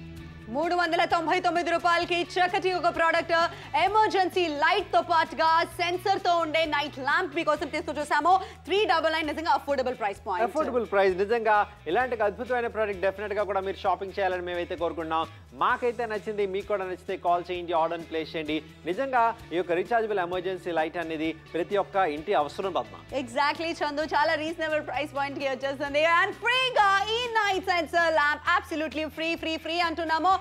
మూడు వందల తొంభై తొమ్మిది రూపాయలకి చక్కటి ఒక ప్రోడక్ట్ ఎమర్జెన్సీ లైట్ తో పాటుగా సెన్సర్ తో ఉండే నైట్ ల్యాంప్ మీకోసం తీసుకొచ్చేసాము త్రీ డబల్ నైన్ నిజంగా affordable price point affordable price నిజంగా ఇలాంటి ఒక అద్భుతమైన ప్రోడక్ట్ డెఫినెట్ గా కూడా మీరు షాపింగ్ చేయాలని మేమైతే కోరుకుంటున్నాం మాకైతే నచ్చింది మీకు కూడా నచ్చితే కాల్ చేయండి ఆర్డర్ ప్లేస్ చేయండి నిజంగా ఈ యొక్క రీఛార్జబుల్ ఎమర్జెన్సీ లైట్ అనేది ప్రతి ఒక్క ఇంటి అవసరం పద్మ ఎగ్జాక్ట్లీ చందు చాలా రీజనబుల్ ప్రైస్ పాయింట్ కి వచ్చేస్తుంది అండ్ ఫ్రీగా ఈ night sensor lamp absolutely free free free అంటున్నాము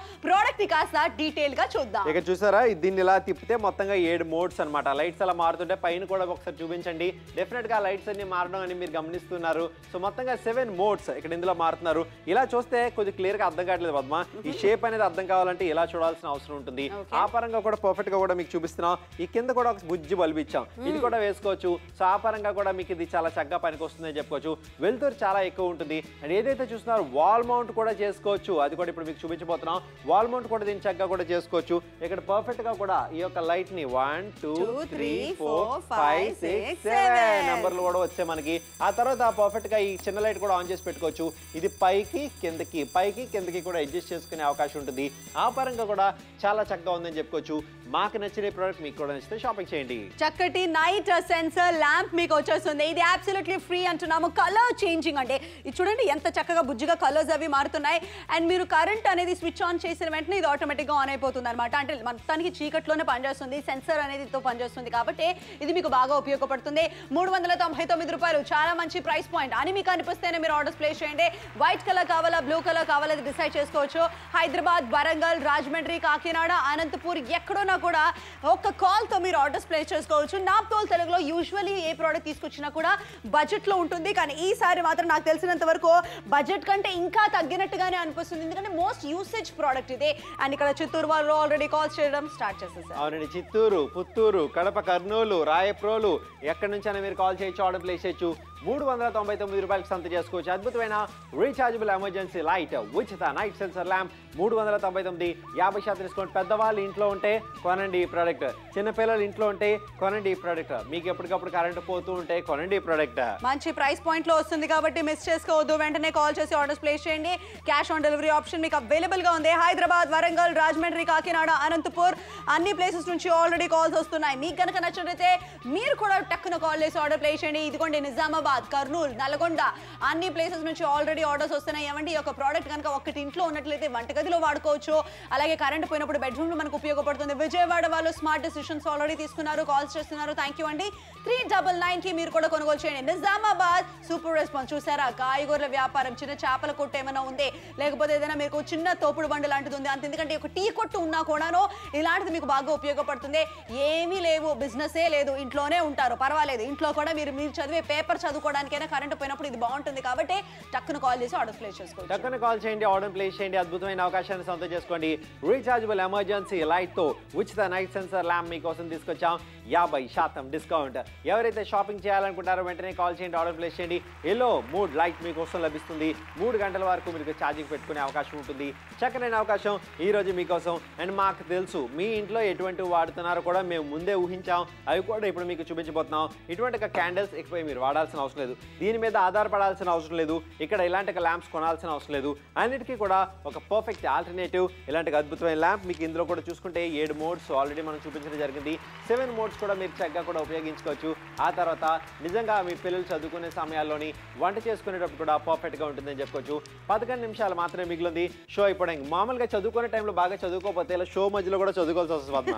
ప్రోడక్ట్ ని కాస్త డీటెయిల్ గా చూద్దాం ఇక చూసారా ఇది దీన్ని ఇలా తిప్పితే మొత్తంగా ఏడు మోడ్స్ అన్నమాట లైట్స్ అలా మారుతుంటే పైన కూడా ఒకసారి చూపించండి డెఫినెట్ గా లైట్స్ అన్ని మారడం అని మీరు గమనిస్తున్నారు సో మొత్తంగా సెవెన్ మోడ్స్ ఇక్కడ ఇందులో మారుతున్నారు ఇలా చూస్తే కొద్దిగా క్లియర్ గా అర్థం కావట్లేదు పద్మ ఈ షేప్ అనేది అర్థం కావాలంటే ఇలా చూడాల్సిన అవసరం ఉంటుంది Okay. ఆ పరంగా కూడా పర్ఫెక్ట్ గా కూడా మీకు చూపిస్తున్నాం ఈ కింద కూడా ఒక బుజ్జి బల్బ్ ఇచ్చాం ఇది కూడా వేసుకోవచ్చు సో ఆ పరంగా కూడా మీకు ఇది చాలా చక్కగా పనికి వస్తుందని చెప్పుకోవచ్చు వెలుతురు చాలా ఎక్కువ ఉంటుంది అండ్ ఏదైతే చూస్తున్నారో వాల్ మౌంట్ కూడా చేసుకోవచ్చు అది కూడా ఇప్పుడు మీకు చూపించబోతున్నాం వాల్ మౌంట్ కూడా దీన్ని చక్కగా కూడా చేసుకోవచ్చు ఇక్కడ పర్ఫెక్ట్ గా కూడా ఈ యొక్క లైట్ ని one two Two, three three, four four, five five, six six, seven seven. నంబర్లు కూడా వచ్చాయి మనకి ఆ తర్వాత పర్ఫెక్ట్ గా ఈ చిన్న లైట్ కూడా ఆన్ చేసి పెట్టుకోవచ్చు ఇది పైకి కిందకి పైకి కిందకి కూడా అడ్జస్ట్ చేసుకునే అవకాశం ఉంటుంది ఆ పరంగా కూడా చాలా చక్కగా ఉందని చెప్పుకోవచ్చు మాకు నచ్చిన ప్రోడక్ట్ మీకు కూడా నచ్చితే షాపింగ్ చేయండి చక్కటి నైట్ సెన్సర్ ల్యాంప్ మీకు వచ్చేస్తుంది ఇది అబ్సల్యూట్లీ ఫ్రీ అంటున్నాము కలర్ చేంజింగ్ అంటే ఇది చూడండి ఎంత చక్కగా బుజ్జిగా కలర్స్ అవి మారుతున్నాయి అండ్ మీరు కరెంట్ అనేది స్విచ్ ఆన్ చేసిన వెంటనే ఇది ఆటోమేటిక్గా ఆన్ అయిపోతుంది అనమాట అంటే మొత్తానికి చీకట్లోనే పనిచేస్తుంది సెన్సర్ అనేది తో పనిచేస్తుంది కాబట్టి ఇది మీకు బాగా ఉపయోగపడుతుంది మూడు వందల తొంభై తొమ్మిది రూపాయలు చాలా మంచి ప్రైస్ పాయింట్ అని మీకు అనిపిస్తేనే మీరు ఆర్డర్స్ ప్లేస్ చేయండి వైట్ కలర్ కావాలా బ్లూ కలర్ కావాలా అది డిసైడ్ చేసుకోవచ్చు హైదరాబాద్ వరంగల్ రాజమండ్రి కాకినాడ అనంతపూర్ ఎక్కడున్నా కూడా ఒక్క కాల్తో మీరు ఆర్డర్స్ ప్లేస్ చేసుకోవచ్చు నాప్తోల్ తెలుగులో యూజువల్లీ ఏ ప్రోడక్ట్ తీసుకొచ్చినా కూడా బడ్జెట్లో ఉంటుంది కానీ ఈసారి మాత్రం నాకు తెలిసినంత వరకు బడ్జెట్ కంటే ఇంకా తగ్గినట్టుగానే అనిపిస్తుంది ఎందుకంటే మోస్ట్ యూసేజ్ ప్రోడక్ట్ ఇది అండ్ ఇక్కడ చిత్తూరు వాళ్ళు ఆల్రెడీ కాల్స్ చేయడం స్టార్ట్ చేసేసారు అవునండి చిత్తూరు పుత్తూరు కడప కర్నూలు రాయప్రోలు ఎక్కడి నుంచైనా మీరు కాల్ చేయొచ్చు ఆర్డర్ ప్లేస్ చేయొచ్చు మూడు వందల తొంభై తొమ్మిది రూపాయలకి సంత చేసుకోవచ్చు అద్భుతమైన రీఛార్జబుల్ ఎమర్జెన్సీ లైట్ ఉచిత నైట్ సెన్సర్ ల్యాంప్ మూడు వందల తొంభై తొమ్మిది యాభై శాతం డిస్కౌంట్ పెద్దవాళ్ళు ఇంట్లో ఉంటే కొనండి ఈ ప్రోడక్ట్ చిన్నపిల్లలు ఇంట్లో ఉంటే కొనండి ఈ ప్రోడక్ట్ మీకు ఎప్పటికప్పుడు కరెంట్ పోతూ ఉంటే కొనండి ఈ ప్రోడక్ట్ మంచి ప్రైస్ పాయింట్ లో వస్తుంది కాబట్టి మిస్ చేసుకోవద్దు వెంటనే కాల్ చేసి ఆర్డర్స్ ప్లేస్ చేయండి క్యాష్ ఆన్ డెలివరీ ఆప్షన్ మీకు అవైలబుల్ గా ఉంది హైదరాబాద్ వరంగల్ రాజమండ్రి కాకినాడ అనంతపూర్ అన్ని ప్లేసెస్ నుంచి ఆల్రెడీ కాల్స్ వస్తున్నాయి మీకు కనుక నచ్చినట్లయితే మీరు కూడా టక్కున కాల్ చేసి ఆర్డర్ ప్లేస్ చేయండి ఇదిగోండి నిజామాబాద్ కర్నూలు నల్గొండ అన్ని ప్లేసెస్ నుంచి ఆల్రెడీ ఆర్డర్స్ వస్తున్నాయి ఏమండి ఈ యొక్క ప్రోడక్ట్ కనుక ఒక్కటి ఇంట్లో ఉన్నట్లయితే వంటగదిలో వాడుకోవచ్చు అలాగే కరెంట్ పోయినప్పుడు బెడ్రూమ్ లో మనకు ఉపయోగపడుతుంది విజయవాడ వాళ్ళు స్మార్ట్ డిసిషన్స్ ఆల్రెడీ తీసుకున్నారు కాల్స్ చేస్తున్నారు థ్యాంక్ యూ అండి త్రీ డబల్ నైన్ కి మీరు కూడా కొనుగోలు చేయండి నిజామాబాద్ సూపర్ రెస్పాన్స్ చూసారా కాయగూరల వ్యాపారం చిన్న చేపల కొట్టు ఏమైనా ఉంది లేకపోతే ఏదైనా మీకు చిన్న తోపుడు బండి లాంటిది ఉంది అంత ఎందుకంటే ఒక టీ కొట్టు ఉన్నా కూడాను ఇలాంటిది మీకు బాగా ఉపయోగపడుతుంది ఏమీ లేవు బిజినెసే లేదు ఇంట్లోనే ఉంటారు పర్వాలేదు ఇంట్లో కూడా మీరు మీరు చదివే పేపర్ చదువుకోవడానికైనా కరెంట్ పోయినప్పుడు ఇది బాగుంటుంది కాబట్టి టక్కున కాల్ చేసి ఆర్డర్ ప్లేస్ చేసుకోవచ్చు టక్కున కాల్ చేయండి ఆర్డర్ ప్లేస్ చేయండి అద్భుతమైన అవకాశాన్ని సొంతం చేసుకోండి రీఛార్జబుల్ ఎమర్జెన్సీ లైట్ తో ఉచిత నైట్ సెన్సర్ ల్యాంప్ మీకోసం తీసుకొచ్చాం యాభై శాతం డిస్కౌంట్ ఎవరైతే షాపింగ్ చేయాలనుకుంటారో వెంటనే కాల్ చేయండి ఆర్డర్ ప్లేస్ చేయండి ఎల్లో మూడ్ లైట్ మీకోసం లభిస్తుంది మూడు గంటల వరకు మీకు ఛార్జింగ్ పెట్టుకునే అవకాశం ఉంటుంది చక్కనైన అవకాశం ఈ రోజు మీకోసం అండ్ మాకు తెలుసు మీ ఇంట్లో ఎటువంటి వాడుతున్నారో కూడా మేము ముందే ఊహించాం అవి కూడా ఇప్పుడు మీకు చూపించబోతున్నాం ఇటువంటి క్యాండిల్స్ ఎక్కువ మీరు వాడాల్సిన అవసరం లేదు దీని మీద ఆధారపడాల్సిన అవసరం లేదు ఇక్కడ ఇలాంటి ల్యాంప్స్ కొనాల్సిన అవసరం లేదు అన్నిటికీ కూడా ఒక పర్ఫెక్ట్ ఆల్టర్నేటివ్ ఇలాంటి అద్భుతమైన ల్యాంప్ మీకు ఇందులో కూడా చూసుకుంటే ఏడు మోడ్స్ ఆల్రెడీ మనం చూపించడం జరిగింది సెవెన్ మోడ్స్ కూడా మీరు చక్కగా కూడా ఉపయోగించుకోవచ్చు ఆ తర్వాత నిజంగా మీ పిల్లలు చదువుకునే సమయాల్లోని వంట చేసుకునేటప్పుడు కూడా పర్ఫెక్ట్గా ఉంటుందని చెప్పుకోవచ్చు పదకొండు నిమిషాలు మాత్రమే మిగిలింది షో అయిపోవడానికి మామూలుగా చదువుకునే టైంలో బాగా చదువుకోకపోతే ఇలా షో మధ్యలో కూడా చదువుకోవాల్సి వస్తుంది పద్మ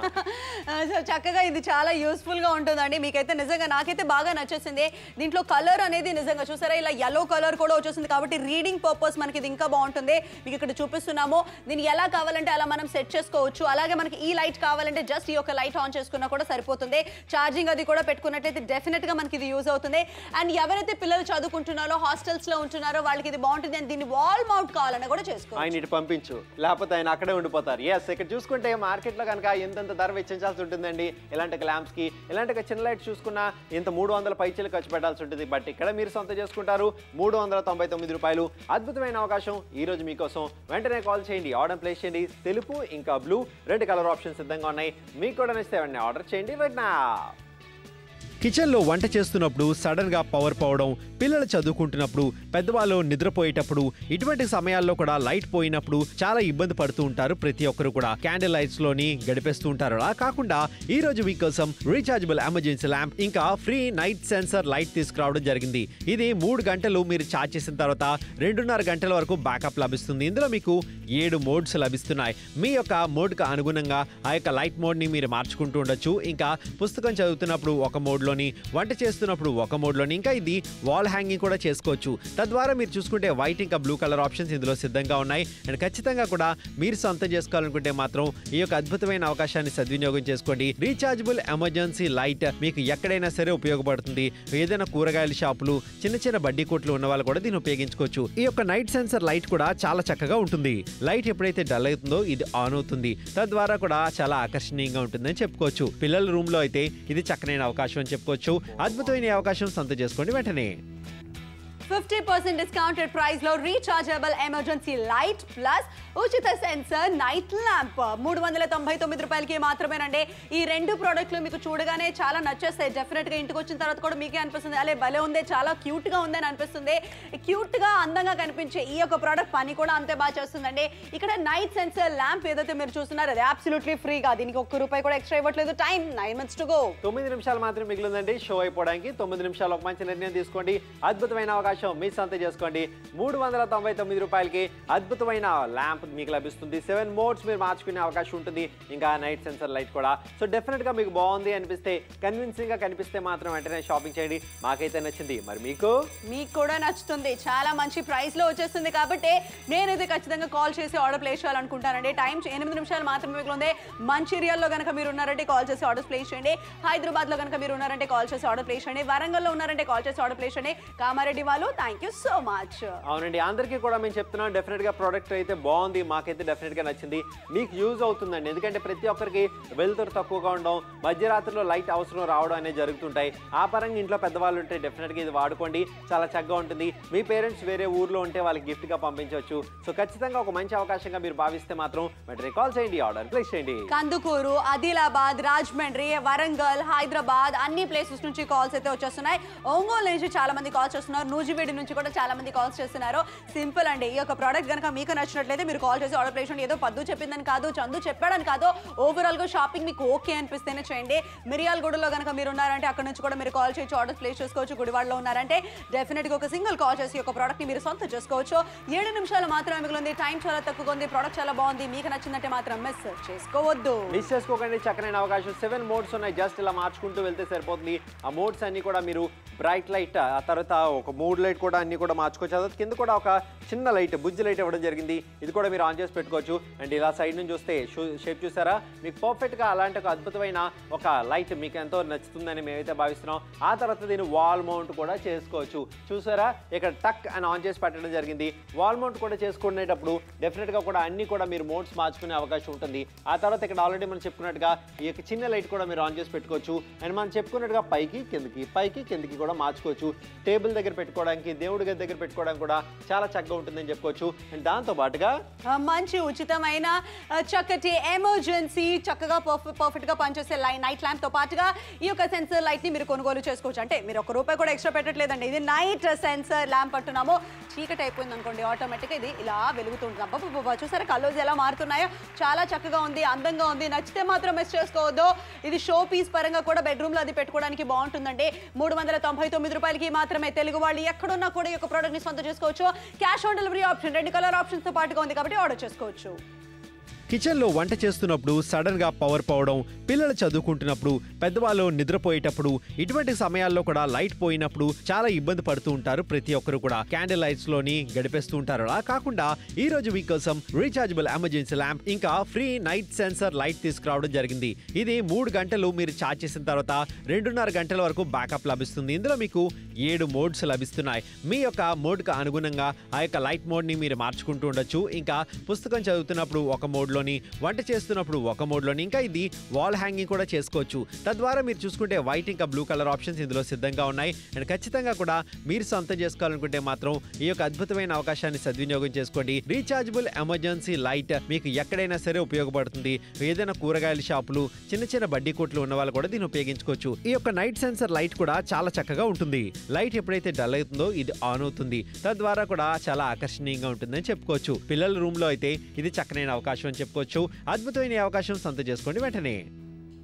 సో చక్కగా ఇది చాలా యూస్ఫుల్ గా ఉంటుందండి మీకైతే నిజంగా నాకైతే బాగా నచ్చేసింది దీంట్లో కలర్ అనేది నిజంగా చూసారా ఇలా ఎల్లో కలర్ కూడా వచ్చేసింది కాబట్టి రీడింగ్ పర్పస్ మనకి ఇది ఇంకా బాగుంటుంది మీకు ఇక్కడ చూపిస్తున్నాము దీన్ని ఎలా కావాలంటే అలా మనం సెట్ చేసుకోవచ్చు అలాగే మనకి ఈ లైట్ కావాలంటే జస్ట్ ఈ యొక్క లైట్ ఆన్ చేసుకున్నా కూడా సరిపోతుంది ఛార్జింగ్ అది కూడా పెట్టుకున్నట్లయితే డెఫినెట్ గా మనకి ఇది యూజ్ అవుతుంది అండ్ ఎవరైతే పిల్లలు చదువుకుంటున్నారో హాస్టల్స్ లో ఉంటున్నారో వాళ్ళకి ఇది బాగుంటుంది అండ్ దీన్ని వాల్ మౌంట్ కావాలన్నా కూడా చేసుకోవచ్చు ఆయన ఇటు పంపించు లేకపోతే ఆయన అక్కడే ఉండిపోతారు ఎస్ ఇక్కడ చూసుకుంటే మార్కెట్లో కనుక ఎంతెంత ధర వెచ్చించాల్సి ఉంటుందండి ఇలాంటి ల్యాంప్స్ కి ఇలాంటి ఒక చిన్న లైట్ చూసుకున్నా ఇంత మూడు వందల పైచీలు ఖర్చు పెట్టాల్సి ఉంటుంది బట్ ఇక్కడ మీరు సొంత చేసుకుంటారు మూడు వందల తొంభై తొమ్మిది రూపాయలు అద్భుతమైన అవకాశం ఈ రోజు మీకోసం వెంటనే కాల్ చేయండి ఆర్డర్ ప్లేస్ చేయండి తెలుపు ఇంకా బ్లూ రెండు కలర్ ఆప్షన్స్ సిద్ధంగా ఉన్నాయి మీకు కూడా నచ్చితే వెంటనే ఆర్డర్ చేయండి వెంటనే కిచెన్లో వంట చేస్తున్నప్పుడు సడన్గా పవర్ పోవడం పిల్లలు చదువుకుంటున్నప్పుడు పెద్దవాళ్ళు నిద్రపోయేటప్పుడు ఇటువంటి సమయాల్లో కూడా లైట్ పోయినప్పుడు చాలా ఇబ్బంది పడుతూ ఉంటారు ప్రతి ఒక్కరు కూడా క్యాండిల్ లైట్స్ లోని గడిపేస్తూ ఉంటారు అలా కాకుండా ఈ రోజు మీకోసం రీఛార్జబుల్ ఎమర్జెన్సీ ల్యాంప్ ఇంకా ఫ్రీ నైట్ సెన్సర్ లైట్ తీసుకురావడం జరిగింది ఇది మూడు గంటలు మీరు ఛార్జ్ చేసిన తర్వాత రెండున్నర గంటల వరకు బ్యాకప్ లభిస్తుంది ఇందులో మీకు ఏడు మోడ్స్ లభిస్తున్నాయి మీ యొక్క మోడ్కి అనుగుణంగా ఆ యొక్క లైట్ మోడ్ని మీరు మార్చుకుంటూ ఉండొచ్చు ఇంకా పుస్తకం చదువుతున్నప్పుడు ఒక మోడ్లో మోడ్లోని వంట చేస్తున్నప్పుడు ఒక మోడ్లోని ఇంకా ఇది వాల్ హ్యాంగింగ్ కూడా చేసుకోవచ్చు తద్వారా మీరు చూసుకుంటే వైట్ ఇంకా బ్లూ కలర్ ఆప్షన్స్ ఇందులో సిద్ధంగా ఉన్నాయి అండ్ ఖచ్చితంగా కూడా మీరు సొంతం చేసుకోవాలనుకుంటే మాత్రం ఈ యొక్క అద్భుతమైన అవకాశాన్ని సద్వినియోగం చేసుకోండి రీఛార్జబుల్ ఎమర్జెన్సీ లైట్ మీకు ఎక్కడైనా సరే ఉపయోగపడుతుంది ఏదైనా కూరగాయల షాపులు చిన్న చిన్న బడ్డీ కొట్లు ఉన్న వాళ్ళు కూడా దీన్ని ఉపయోగించుకోవచ్చు ఈ యొక్క నైట్ సెన్సర్ లైట్ కూడా చాలా చక్కగా ఉంటుంది లైట్ ఎప్పుడైతే డల్ అవుతుందో ఇది ఆన్ అవుతుంది తద్వారా కూడా చాలా ఆకర్షణీయంగా ఉంటుందని చెప్పుకోవచ్చు పిల్లల రూమ్ లో అయితే ఇది చక్కనైన అవకాశం అని చెప్పుకోవచ్చు అద్భుతమైన ఈ అవకాశం సొంతం చేసుకోండి వెంటనే ఫిఫ్టీ పర్సెంట్ డిస్కౌంటెడ్ ప్రైస్ లో రీఛార్జబుల్ ఎమర్జెన్సీ లైట్ ప్లస్ ఉచిత సెన్సర్ నైట్ ల్యాంప్ మూడు వందల తొంభై తొమ్మిది రూపాయలకి మాత్రమేనండి ఈ రెండు ప్రోడక్ట్లు మీకు చూడగానే చాలా నచ్చేస్తాయి డెఫినెట్ గా ఇంటికి వచ్చిన తర్వాత కూడా మీకే అనిపిస్తుంది అలే భలే ఉంది చాలా క్యూట్ గా ఉందని అనిపిస్తుంది క్యూట్ గా అందంగా కనిపించే ఈ యొక్క ప్రోడక్ట్ పని కూడా అంతే బాగా చేస్తుందండి ఇక్కడ నైట్ సెన్సర్ ల్యాంప్ ఏదైతే మీరు చూస్తున్నారో అది అబ్సల్యూట్లీ ఫ్రీగా దీనికి ఒక్క రూపాయి కూడా ఎక్స్ట్రా ఇవ్వట్లేదు time nine months to go తొమ్మిది నిమిషాలు మాత్రం మిగిలిందండి షో అయిపోవడానికి తొమ్మిది నిమిషాలు ఒక మంచి నిర్ణయం తీసుకోండి అద్భుతమైన అవకాశం మీ సొంత చేసుకోండి మూడు వందల తొంభై తొమ్మిది రూపాయలకి అద్భుతమైన ల్యాంప్ మీకు లభిస్తుంది సెవెన్ మోడ్స్ మీరు మార్చుకునే అవకాశం ఉంటుంది ఇంకా నైట్ సెన్సర్ లైట్ కూడా సో డెఫినెట్ గా మీకు బాగుంది అనిపిస్తే కన్విన్సింగ్ గా కనిపిస్తే మాత్రం వెంటనే షాపింగ్ చేయండి మాకైతే నచ్చింది మరి మీకు మీకు కూడా నచ్చుతుంది చాలా మంచి ప్రైస్ లో వచ్చేస్తుంది కాబట్టి నేనైతే ఖచ్చితంగా కాల్ చేసి ఆర్డర్ ప్లేస్ చేయాలనుకుంటానండి టైం ఎనిమిది నిమిషాలు మాత్రమే మిగిలింది మంచిర్యాల్లో కనుక మీరు ఉన్నారంటే కాల్ చేసి ఆర్డర్ ప్లేస్ చేయండి హైదరాబాద్ లో కనుక మీరు ఉన్నారంటే కాల్ చేసి ఆర్డర్ ప్లేస్ చేయండి వరంగల్లో ఉన్నారంటే కాల్ చేసి ఆర్డర్ ప్లేస్ చేయండి కామారెడ్డి వాళ్ళు థ్యాంక్ యూ సో మచ్ అవునండి అందరికీ కూడా మేము చెప్తున్నాం డెఫినెట్ గా ప్రోడక్ట్ అయితే బాగుంది మాకైతే డెఫినెట్ గా నచ్చింది మీకు యూజ్ అవుతుందండి ఎందుకంటే ప్రతి ఒక్కరికి వెలుతురు తక్కువగా ఉండడం మధ్యరాత్రిలో లైట్ అవసరం రావడం అనేది జరుగుతుంటాయి ఆ పరంగా ఇంట్లో పెద్దవాళ్ళు ఉంటే డెఫినెట్ గా ఇది వాడుకోండి చాలా చక్కగా ఉంటుంది మీ పేరెంట్స్ వేరే ఊర్లో ఉంటే వాళ్ళకి గిఫ్ట్ గా పంపించవచ్చు సో ఖచ్చితంగా ఒక మంచి అవకాశంగా మీరు భావిస్తే మాత్రం వెంటనే కాల్ చేయండి ఆర్డర్ ప్లేస్ చేయండి కందుకూరు ఆదిలాబాద్ రాజమండ్రి వరంగల్ హైదరాబాద్ అన్ని ప్లేసెస్ నుంచి కాల్స్ అయితే వచ్చేస్తున్నాయి ఒంగోలు నుంచి చాలా మంది కాల్స్ చేస్తున్నారు నూజివీడి నుంచి కూడా చాలా మంది కాల్స్ చేస్తున్నారు సింపుల్ అండి ఈ యొక్క ప్రోడక్ట్ కనుక మీకు నచ్చినట్లయితే మీరు కాల్ చేసి ఆర్డర్ ప్లేస్ చేయండి ఏదో పద్దు చెప్పిందని కాదు చందు చెప్పాడని కాదు ఓవరాల్ గా షాపింగ్ మీకు ఓకే అనిపిస్తేనే చేయండి మిరియాలగూడలో కనుక మీరు ఉన్నారంటే అక్కడ నుంచి కూడా మీరు కాల్ చేసి ఆర్డర్ ప్లేస్ చేసుకోవచ్చు గుడివాడలో ఉన్నారంటే డెఫినెట్ గా ఒక సింగిల్ కాల్ చేసి ఈ యొక్క ప్రోడక్ట్ ని మీరు సొంతం చేసుకోవచ్చు ఏడు నిమిషాలు మాత్రమే మిగిలింది టైం చాలా తక్కువగా ఉంది ప్రోడక్ట్ చాలా బాగుంది మీకు నచ్చిందంటే మాత్రం మిస్ చేసుకోవద్దు మిస్ చేసుకోకండి చక్కనైన అవకాశం సెవెన్ మోడ్స్ ఉన్నాయి జస్ట్ ఇలా మార్చుకుంటూ వెళ్తే సరిపోతుంది ఆ మోడ్స్ అన్ని కూడా మీరు బ్రైట్ లైట్ ఆ తర్వాత ఒక మూడ్ లైట్ కూడా అన్ని కూడా మార్చుకోవచ్చు అదే కింద కూడా ఒక చిన్న లైట్ బుజ్జి లైట్ ఇవ్వడం జరిగింది ఇది కూడా మీరు ఆన్ చేసి పెట్టుకోవచ్చు అండ్ ఇలా సైడ్ నుంచి చూస్తే షేప్ చూసారా మీకు పర్ఫెక్ట్గా అలాంటి ఒక అద్భుతమైన ఒక లైట్ మీకు ఎంతో నచ్చుతుందని మేమైతే భావిస్తున్నాం ఆ తర్వాత దీన్ని వాల్ మౌంట్ కూడా చేసుకోవచ్చు చూసారా ఇక్కడ టక్ అని ఆన్ చేసి పెట్టడం జరిగింది వాల్ మౌంట్ కూడా చేసుకునేటప్పుడు డెఫినెట్గా కూడా అన్ని కూడా మీరు మోడ్స్ మార్చుకునే అవకాశం ఉంటుంది ఆ తర్వాత ఇక్కడ ఆల్రెడీ మనం చెప్పుకున్నట్టుగా ఈ యొక్క చిన్న లైట్ కూడా మీరు ఆన్ చేసి పెట్టుకోవచ్చు అండ్ మనం చెప్పుకున్నట్టుగా పైకి కిందకి పైకి కిందకి కూడా మార్చుకోవచ్చు టేబుల్ దగ్గర పెట్టుకోవడానికి దేవుడి గది దగ్గర పెట్టుకోవడానికి కూడా చాలా చక్కగా ఉంటుందని చెప్పుకోవచ్చు అండ్ దాంతో పాటుగా ఆ, మంచి ఉచితమైన ఆ, చక్కటి ఎమర్జెన్సీ చక్కగా పర్ఫెక్ట్ పర్ఫెక్ట్ గా పనిచేసే లై నైట్ ల్యాంప్ తో పాటుగా ఈ యొక్క సెన్సర్ లైట్ ని మీరు కొనుగోలు చేసుకోవచ్చు అంటే మీరు ఒక రూపాయి కూడా ఎక్స్ట్రా పెట్టట్లేదండి ఇది నైట్ సెన్సర్ ల్యాంప్ అంటున్నాము చీకటి అయిపోయింది అనుకోండి ఆటోమేటిక్ ఇది ఇలా వెలుగుతుంటుంది అబ్బా చూసారా కలర్స్ ఎలా మారుతున్నాయో చాలా చక్కగా ఉంది అందంగా ఉంది నచ్చితే మాత్రం మిస్ చేసుకోవద్దు ఇది షో పీస్ పరంగా కూడా బెడ్రూమ్ లో అది పెట్టుకోవడానికి బాగుంటుందండి మూడు వందల తొంభై తొమ్మిది రూపాయలకి మాత్రమే తెలుగు వాళ్ళు ఎక్కడున్నా కూడా ఈ యొక్క ప్రోడక్ట్ ని సొంతం చేసుకోవచ్చు క్యాష్ ఆన్ డెలివరీ ఆప్షన్ రెండు కలర్ ఆప్షన్స్ తో పాటుగా ఉంది కాబట్టి ఆర్డర్ చేసుకోవచ్చు కిచెన్లో వంట చేస్తున్నప్పుడు సడన్ గా పవర్ పోవడం పిల్లలు చదువుకుంటున్నప్పుడు పెద్దవాళ్ళు నిద్రపోయేటప్పుడు ఇటువంటి సమయాల్లో కూడా లైట్ పోయినప్పుడు చాలా ఇబ్బంది పడుతూ ఉంటారు ప్రతి ఒక్కరు కూడా క్యాండిల్ లైట్స్ లోని గడిపేస్తూ ఉంటారు అలా కాకుండా ఈ రోజు మీకోసం రీఛార్జబుల్ ఎమర్జెన్సీ ల్యాంప్ ఇంకా ఫ్రీ నైట్ సెన్సర్ లైట్ తీసుకురావడం జరిగింది ఇది మూడు గంటలు మీరు ఛార్జ్ చేసిన తర్వాత రెండున్నర గంటల వరకు బ్యాకప్ లభిస్తుంది ఇందులో మీకు ఏడు మోడ్స్ లభిస్తున్నాయి మీ యొక్క మోడ్కు అనుగుణంగా ఆ యొక్క లైట్ మోడ్ని మీరు మార్చుకుంటూ ఉండొచ్చు ఇంకా పుస్తకం చదువుతున్నప్పుడు ఒక మోడ్లోని వంట చేస్తున్నప్పుడు ఒక మోడ్లోని ఇంకా ఇది వాల్ హ్యాంగింగ్ కూడా చేసుకోవచ్చు తద్వారా మీరు చూసుకుంటే వైట్ ఇంకా బ్లూ కలర్ ఆప్షన్స్ ఇందులో సిద్ధంగా ఉన్నాయి అండ్ ఖచ్చితంగా కూడా మీరు సొంతం చేసుకోవాలనుకుంటే మాత్రం ఈ యొక్క అద్భుతమైన అవకాశాన్ని సద్వినియోగం చేసుకోండి రీఛార్జబుల్ ఎమర్జెన్సీ లైట్ మీకు ఎక్కడైనా సరే ఉపయోగపడుతుంది ఏదైనా కూరగాయల షాపులు చిన్న చిన్న బడ్డీ కొట్లు ఉన్న వాళ్ళు కూడా దీన్ని ఉపయోగించుకోవచ్చు ఈ యొక్క నైట్ సెన్సర్ లైట్ కూడా చాలా చక్కగా ఉంటుంది లైట్ ఎప్పుడైతే డల్ అవుతుందో ఇది ఆన్ అవుతుంది తద్వారా కూడా చాలా ఆకర్షణీయంగా ఉంటుందని చెప్పుకోవచ్చు పిల్లల రూమ్ లో అయితే ఇది చక్కనైన అవకాశం అని చెప్పుకోవచ్చు అద్భుతమైన ఈ అవకాశం సొంతం చేసుకోండి వెంటనే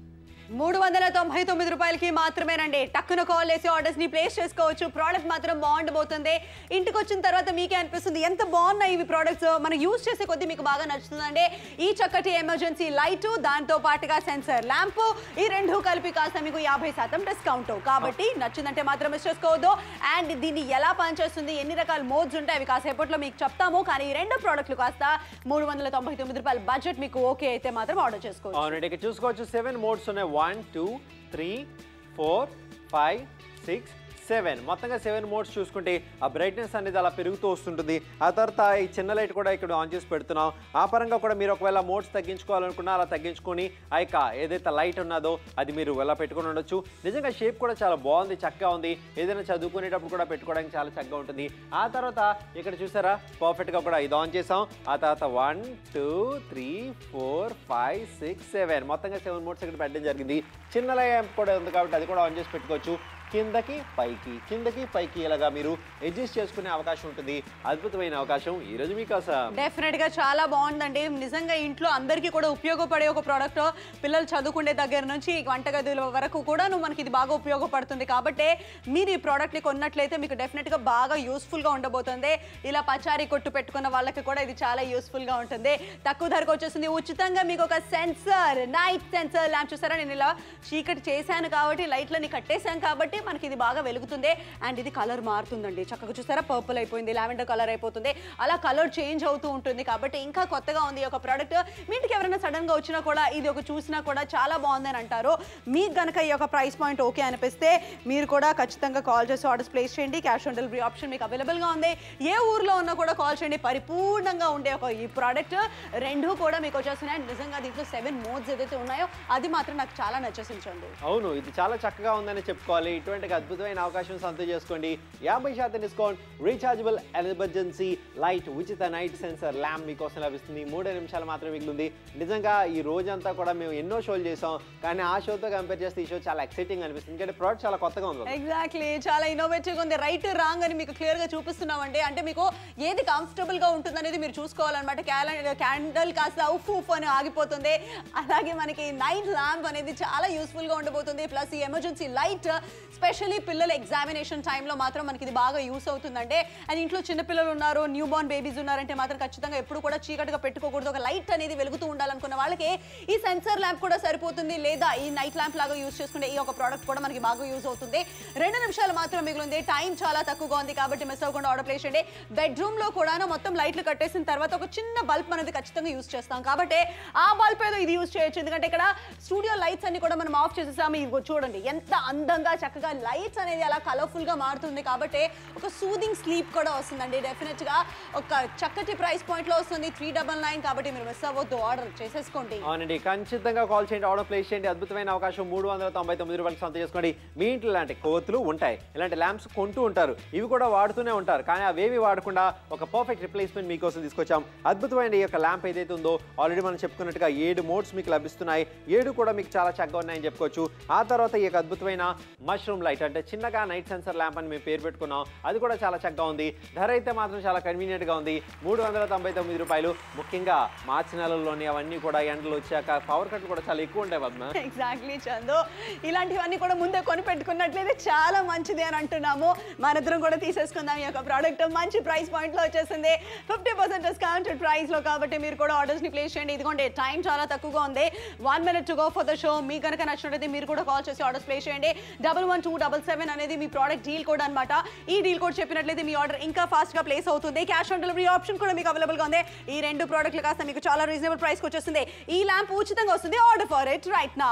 మూడు వందల తొంభై తొమ్మిది రూపాయలకి మాత్రమేనండి టక్కున కాల్ చేసి ఆర్డర్స్ ని ప్లేస్ చేసుకోవచ్చు ప్రోడక్ట్ మాత్రం బాగుండబోతుంది ఇంటికి వచ్చిన తర్వాత మీకే అనిపిస్తుంది ఎంత బాగున్నాయి ఇవి ప్రోడక్ట్స్ మనం యూజ్ చేసే కొద్దీ మీకు బాగా నచ్చుతుందండి ఈ చక్కటి ఎమర్జెన్సీ లైట్ దాంతో పాటుగా సెన్సర్ ల్యాంప్ ఈ రెండు కలిపి కాస్త మీకు యాభై శాతం డిస్కౌంట్ కాబట్టి నచ్చిందంటే మాత్రం మిస్ చేసుకోవద్దు అండ్ దీన్ని ఎలా పనిచేస్తుంది ఎన్ని రకాల మోడ్స్ ఉంటాయి అవి కాసేపట్లో మీకు చెప్తాము కానీ ఈ రెండు ప్రోడక్ట్లు కాస్త మూడు వందల తొంభై తొమ్మిది రూపాయల బడ్జెట్ మీకు ఓకే అయితే మాత్రం ఆర్డర్ చేసుకోవచ్చు అవునండి ఇక్కడ చూసుకోవచ్చు సెవెన్ మోడ్స్ ఉన్నాయి one two three four five six seven మొత్తంగా సెవెన్ మోడ్స్ చూసుకుంటే ఆ బ్రైట్నెస్ అనేది అలా పెరుగుతూ వస్తుంటుంది ఆ తర్వాత ఈ చిన్న లైట్ కూడా ఇక్కడ ఆన్ చేసి పెడుతున్నాం ఆ పరంగా కూడా మీరు ఒకవేళ మోడ్స్ తగ్గించుకోవాలనుకున్నా అలా తగ్గించుకొని ఆ యొక్క ఏదైతే లైట్ ఉన్నదో అది మీరు ఎలా పెట్టుకొని ఉండొచ్చు నిజంగా షేప్ కూడా చాలా బాగుంది చక్కగా ఉంది ఏదైనా చదువుకునేటప్పుడు కూడా పెట్టుకోవడానికి చాలా చక్కగా ఉంటుంది ఆ తర్వాత ఇక్కడ చూసారా పర్ఫెక్ట్గా కూడా ఇది ఆన్ చేసాం ఆ తర్వాత one two three four five six seven మొత్తంగా సెవెన్ మోడ్స్ ఇక్కడ పెట్టడం జరిగింది చిన్న ల్యాంప్ కూడా ఉంది కాబట్టి అది కూడా ఆన్ చేసి పెట్టుకోవచ్చు కిందకి పైకి కిందకి పైకి ఇలాగా మీరు అడ్జస్ట్ చేసుకునే అవకాశం ఉంటుంది అద్భుతమైన అవకాశం ఈ రోజు మీకోసం డెఫినెట్ గా చాలా బాగుందండి నిజంగా ఇంట్లో అందరికీ కూడా ఉపయోగపడే ఒక ప్రోడక్ట్ పిల్లలు చదువుకునే దగ్గర నుంచి వంటగదుల వరకు కూడా మనకి ఇది బాగా ఉపయోగపడుతుంది కాబట్టి మీరు ఈ ప్రోడక్ట్ ని కొన్నట్లయితే మీకు డెఫినెట్ గా బాగా యూస్ఫుల్ గా ఉండబోతుంది ఇలా పచారీ కొట్టు పెట్టుకున్న వాళ్ళకి కూడా ఇది చాలా యూస్ఫుల్ గా ఉంటుంది తక్కువ ధరకు వచ్చేసింది ఉచితంగా మీకు ఒక సెన్సర్ నైట్ సెన్సర్ ల్యాంప్ చూసారా నేను ఇలా చీకటి చేశాను కాబట్టి లైట్లని కట్టేశాను కాబట్టి మనకి ఇది బాగా వెలుగుతుంది అండ్ ఇది కలర్ మారుతుందండి చక్కగా చూసారా పర్పుల్ అయిపోయింది లావెండర్ కలర్ అయిపోతుంది అలా కలర్ చేంజ్ అవుతూ ఉంటుంది కాబట్టి ఇంకా కొత్తగా ఉంది ఈ ఒక ప్రోడక్ట్ మీ ఇంటికి ఎవరైనా సడన్ గా వచ్చినా కూడా ఇది ఒక చూసినా కూడా చాలా బాగుందని అంటారు మీకు గనక ఈ యొక్క ప్రైస్ పాయింట్ ఓకే అనిపిస్తే మీరు కూడా ఖచ్చితంగా కాల్ చేసి ఆర్డర్స్ ప్లేస్ చేయండి క్యాష్ ఆన్ డెలివరీ ఆప్షన్ మీకు అవైలబుల్ గా ఉంది ఏ ఊర్లో ఉన్నా కూడా కాల్ చేయండి పరిపూర్ణంగా ఉండే ఒక ఈ ప్రోడక్ట్ రెండు కూడా మీకు వచ్చేస్తున్నాయి నిజంగా దీంట్లో సెవెన్ మోడ్స్ ఏదైతే ఉన్నాయో అది మాత్రం నాకు చాలా నచ్చేసించండి అవును ఇది చాలా చక్కగా ఉందని చెప్పుకోవాలి ఇటువంటి అద్భుతమైన అవకాశం సొంతం చేసుకోండి యాభై శాతం డిస్కౌంట్ రీఛార్జబుల్ ఎమర్జెన్సీ లైట్ ఉచిత నైట్ సెన్సర్ ల్యాంప్ మీకోసం లభిస్తుంది మూడే నిమిషాలు మాత్రమే మిగిలింది నిజంగా ఈ రోజంతా కూడా మేము ఎన్నో షోలు చేసాం కానీ ఆ షోతో కంపేర్ చేస్తే ఈ షో చాలా ఎక్సైటింగ్ అనిపిస్తుంది ఎందుకంటే ప్రోడక్ట్ చాలా కొత్తగా ఉంది ఎగ్జాక్ట్లీ చాలా ఇన్నోవేటివ్గా ఉంది రైట్ రాంగ్ అని మీకు క్లియర్గా చూపిస్తున్నామండి అంటే మీకు ఏది కంఫర్టబుల్గా ఉంటుంది అనేది మీరు చూసుకోవాలన్నమాట క్యాండల్ కాస్త ఉఫ్ ఉఫ్ అని ఆగిపోతుంది అలాగే మనకి నైట్ ల్యాంప్ అనేది చాలా యూస్ఫుల్గా ఉండబోతుంది ప్లస్ ఈ ఎమర్జెన్సీ లైట్ స్పెషల్లీ పిల్లల ఎగ్జామినేషన్ టైంలో మాత్రం మనకి ఇది బాగా యూస్ అవుతుందంటే అండ్ ఇంట్లో చిన్న పిల్లలు ఉన్నారు న్యూ బోర్న్ బేబీస్ ఉన్నారంటే మాత్రం ఖచ్చితంగా ఎప్పుడు కూడా చీకటిగా పెట్టుకోకూడదు ఒక లైట్ అనేది వెలుగుతూ ఉండాలనుకున్న వాళ్ళకి ఈ సెన్సర్ ల్యాంప్ కూడా సరిపోతుంది లేదా ఈ నైట్ ల్యాంప్ లాగా యూస్ చేసుకునే ఈ ఒక ప్రోడక్ట్ కూడా మనకి బాగా యూస్ అవుతుంది రెండు నిమిషాలు మాత్రం మిగిలింది టైం చాలా తక్కువగా ఉంది కాబట్టి మిస్ అవ్వకుండా ఆర్డర్ ప్లేస్ చేయండి బెడ్రూమ్ లో కూడా మొత్తం లైట్లు కట్టేసిన తర్వాత ఒక చిన్న బల్బ్ అనేది ఖచ్చితంగా యూస్ చేస్తాం కాబట్టి ఆ బల్బ్ ఏదో ఇది యూస్ చేయొచ్చు ఎందుకంటే ఇక్కడ స్టూడియో లైట్స్ అన్ని కూడా మనం ఆఫ్ చేసేసాము ఇదిగో చూడండి ఎంత అందంగా చక్కగా లైట్స్ అనేది అలా కలర్ఫుల్ గా మారుతుంది కాబట్టి ఒక సూదింగ్ స్లీప్ కూడా వస్తుందండి డెఫినెట్ గా ఒక చక్కటి ప్రైస్ పాయింట్ లో వస్తుంది త్రీ డబల్ నైన్ కాబట్టి మీరు మిస్ అవ్వద్దు ఆర్డర్ చేసేసుకోండి అవునండి ఖచ్చితంగా కాల్ చేయండి ఆర్డర్ ప్లేస్ చేయండి అద్భుతమైన అవకాశం మూడు వందల తొంభై తొమ్మిది రూపాయలు సొంత చేసుకోండి మీ ఇంట్లో ఇలాంటి కోతులు ఉంటాయి ఇలాంటి ల్యాంప్స్ కొంటూ ఉంటారు ఇవి కూడా వాడుతూనే ఉంటారు కానీ అవేవి వాడకుండా ఒక పర్ఫెక్ట్ రిప్లేస్మెంట్ మీకోసం తీసుకొచ్చాం అద్భుతమైన ఈ యొక్క ల్యాంప్ ఏదైతే ఉందో ఆల్రెడీ మనం చెప్పుకున్నట్టుగా ఏడు మోడ్స్ మీకు లభిస్తున్నాయి ఏడు కూడా మీకు చాలా చక్కగా ఉన్నాయని చెప్పుకోవచ్చు ఆ తర్వాత ఈ యొక్క అద్భుతమైన మష్రూమ్ లైట్ అంటే చిన్నగా నైట్ సెన్సర్ ల్యాంప్ అని మేము పేరు పెట్టుకున్నాం అది కూడా చాలా చక్కగా ఉంది ధర అయితే మాత్రం చాలా కన్వీనియంట్ గా ఉంది మూడు వందల తొంభై తొమ్మిది రూపాయలు ముఖ్యంగా మార్చి నెలల్లోని అవన్నీ కూడా ఎండలు వచ్చాక పవర్ కట్లు కూడా చాలా ఎక్కువ ఉంటాయి పద్మ ఎగ్జాక్ట్లీ చందు ఇలాంటివన్నీ కూడా ముందే కొని పెట్టుకున్నట్లయితే చాలా మంచిది అని అంటున్నాము మనిద్దరం కూడా తీసేసుకుందాం ఈ యొక్క ప్రోడక్ట్ మంచి ప్రైస్ పాయింట్ లో వచ్చేసింది ఫిఫ్టీ పర్సెంట్ డిస్కౌంటెడ్ ప్రైస్ లో కాబట్టి మీరు కూడా ఆర్డర్స్ ని ప్లేస్ చేయండి ఇదిగోండి టైం చాలా తక్కువగా ఉంది one minute to go for the show మీ కనుక నచ్చినట్లయితే మీరు కూడా కాల్ చేసి ఆర్డర్స్ ప్లేస్ చేయండి double one two double seven అనేది మీ ప్రోడక్ట్ డీల్ కోడ్ అన్నమాట ఈ డీల్ కోడ్ చెప్పినట్లయితే మీ ఆర్డర్ ఇంకా ఫాస్ట్ గా ప్లేస్ అవుతుంది క్యాష్ ఆన్ డెలివరీ ఆప్షన్ కూడా మీకు అవైలబుల్ గా ఉంది ఈ రెండు ప్రోడక్ట్లు కాస్త మీకు చాలా రీజనబుల్ ప్రైస్ కి వచ్చేస్తుంది ఈ ల్యాంప్ ఉచితంగా వస్తుంది order for it right now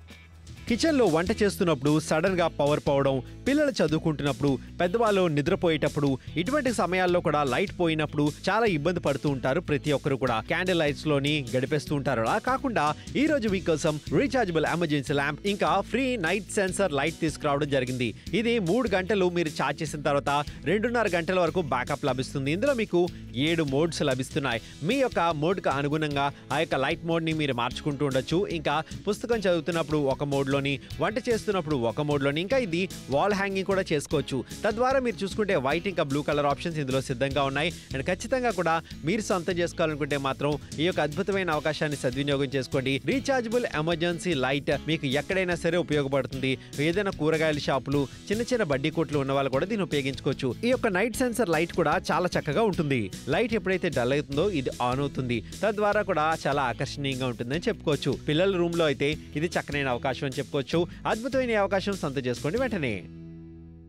కిచెన్లో వంట చేస్తున్నప్పుడు సడన్గా పవర్ పోవడం పిల్లలు చదువుకుంటున్నప్పుడు పెద్దవాళ్ళు నిద్రపోయేటప్పుడు ఇటువంటి సమయాల్లో కూడా లైట్ పోయినప్పుడు చాలా ఇబ్బంది పడుతూ ఉంటారు ప్రతి ఒక్కరు కూడా క్యాండిల్ లైట్స్ లోని గడిపేస్తూ ఉంటారు అలా కాకుండా ఈ రోజు మీకోసం రీఛార్జబుల్ ఎమర్జెన్సీ ల్యాంప్ ఇంకా ఫ్రీ నైట్ సెన్సర్ లైట్ తీసుకురావడం జరిగింది ఇది మూడు గంటలు మీరు ఛార్జ్ చేసిన తర్వాత రెండున్నర గంటల వరకు బ్యాకప్ లభిస్తుంది ఇందులో మీకు ఏడు మోడ్స్ లభిస్తున్నాయి మీ యొక్క మోడ్కు అనుగుణంగా ఆ యొక్క లైట్ మోడ్ని మీరు మార్చుకుంటూ ఉండొచ్చు ఇంకా పుస్తకం చదువుతున్నప్పుడు ఒక మోడ్లో మోడ్లోని వంట చేస్తున్నప్పుడు ఒక మోడ్లోని ఇంకా ఇది వాల్ హ్యాంగింగ్ కూడా చేసుకోవచ్చు తద్వారా మీరు చూసుకుంటే వైట్ ఇంకా బ్లూ కలర్ ఆప్షన్స్ ఇందులో సిద్ధంగా ఉన్నాయి అండ్ ఖచ్చితంగా కూడా మీరు సొంతం చేసుకోవాలనుకుంటే మాత్రం ఈ యొక్క అద్భుతమైన అవకాశాన్ని సద్వినియోగం చేసుకోండి రీఛార్జబుల్ ఎమర్జెన్సీ లైట్ మీకు ఎక్కడైనా సరే ఉపయోగపడుతుంది ఏదైనా కూరగాయల షాపులు చిన్న చిన్న బడ్డీ కొట్లు ఉన్న వాళ్ళు కూడా దీన్ని ఉపయోగించుకోవచ్చు ఈ యొక్క నైట్ సెన్సర్ లైట్ కూడా చాలా చక్కగా ఉంటుంది లైట్ ఎప్పుడైతే డల్ అవుతుందో ఇది ఆన్ అవుతుంది తద్వారా కూడా చాలా ఆకర్షణీయంగా ఉంటుందని చెప్పుకోవచ్చు పిల్లల రూమ్ లో అయితే ఇది చక్కనైన అవకాశం అని చెప్పుకోవచ్చు అద్భుతమైన ఈ అవకాశం సొంతం చేసుకోండి వెంటనే